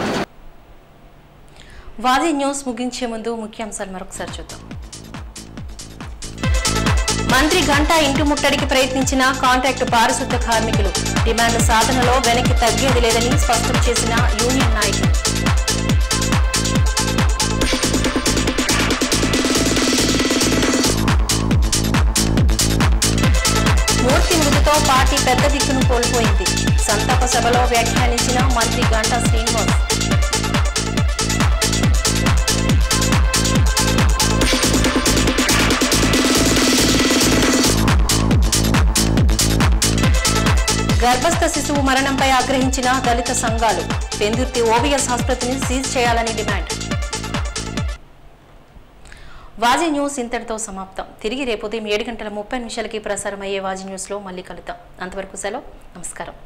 వాది న్యూస్ ముగించే ముందు ముఖ్యాంశాలు మరొకసారి చూద్దాం మంత్రి గంటా ఇంటి ముట్టడికి ప్రయత్నించిన కాంట్రాక్ట్ పారిశుద్ధ కార్మికులు డిమాండ్ సాధనలో వెనక్కి తగ్గేది లేదని స్పష్టం చేసిన యూనియన్ నాయకులు మూర్తి మృతితో పార్టీ పెద్ద దిక్కును కోల్పోయింది సంతాప సభలో వ్యాఖ్యానించిన మంత్రి గంటా శ్రీనివాస్ గర్భస్థ శిశువు మరణంపై ఆగ్రహించిన దళిత సంఘాలు పెందుర్తి ఓబీఎస్ ఆసుపత్రిని సీజ్ చేయాలని డిమాండ్ వాజీ న్యూస్ ఇంతటితో సమాప్తం తిరిగి రేపు ఉదయం ఏడు గంటల ముప్పై నిమిషాలకి ప్రసారం అయ్యే వాజీ న్యూస్లో మళ్ళీ కలుద్దాం అంతవరకు సెలవు నమస్కారం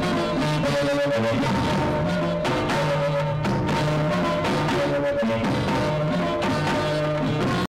Thank you.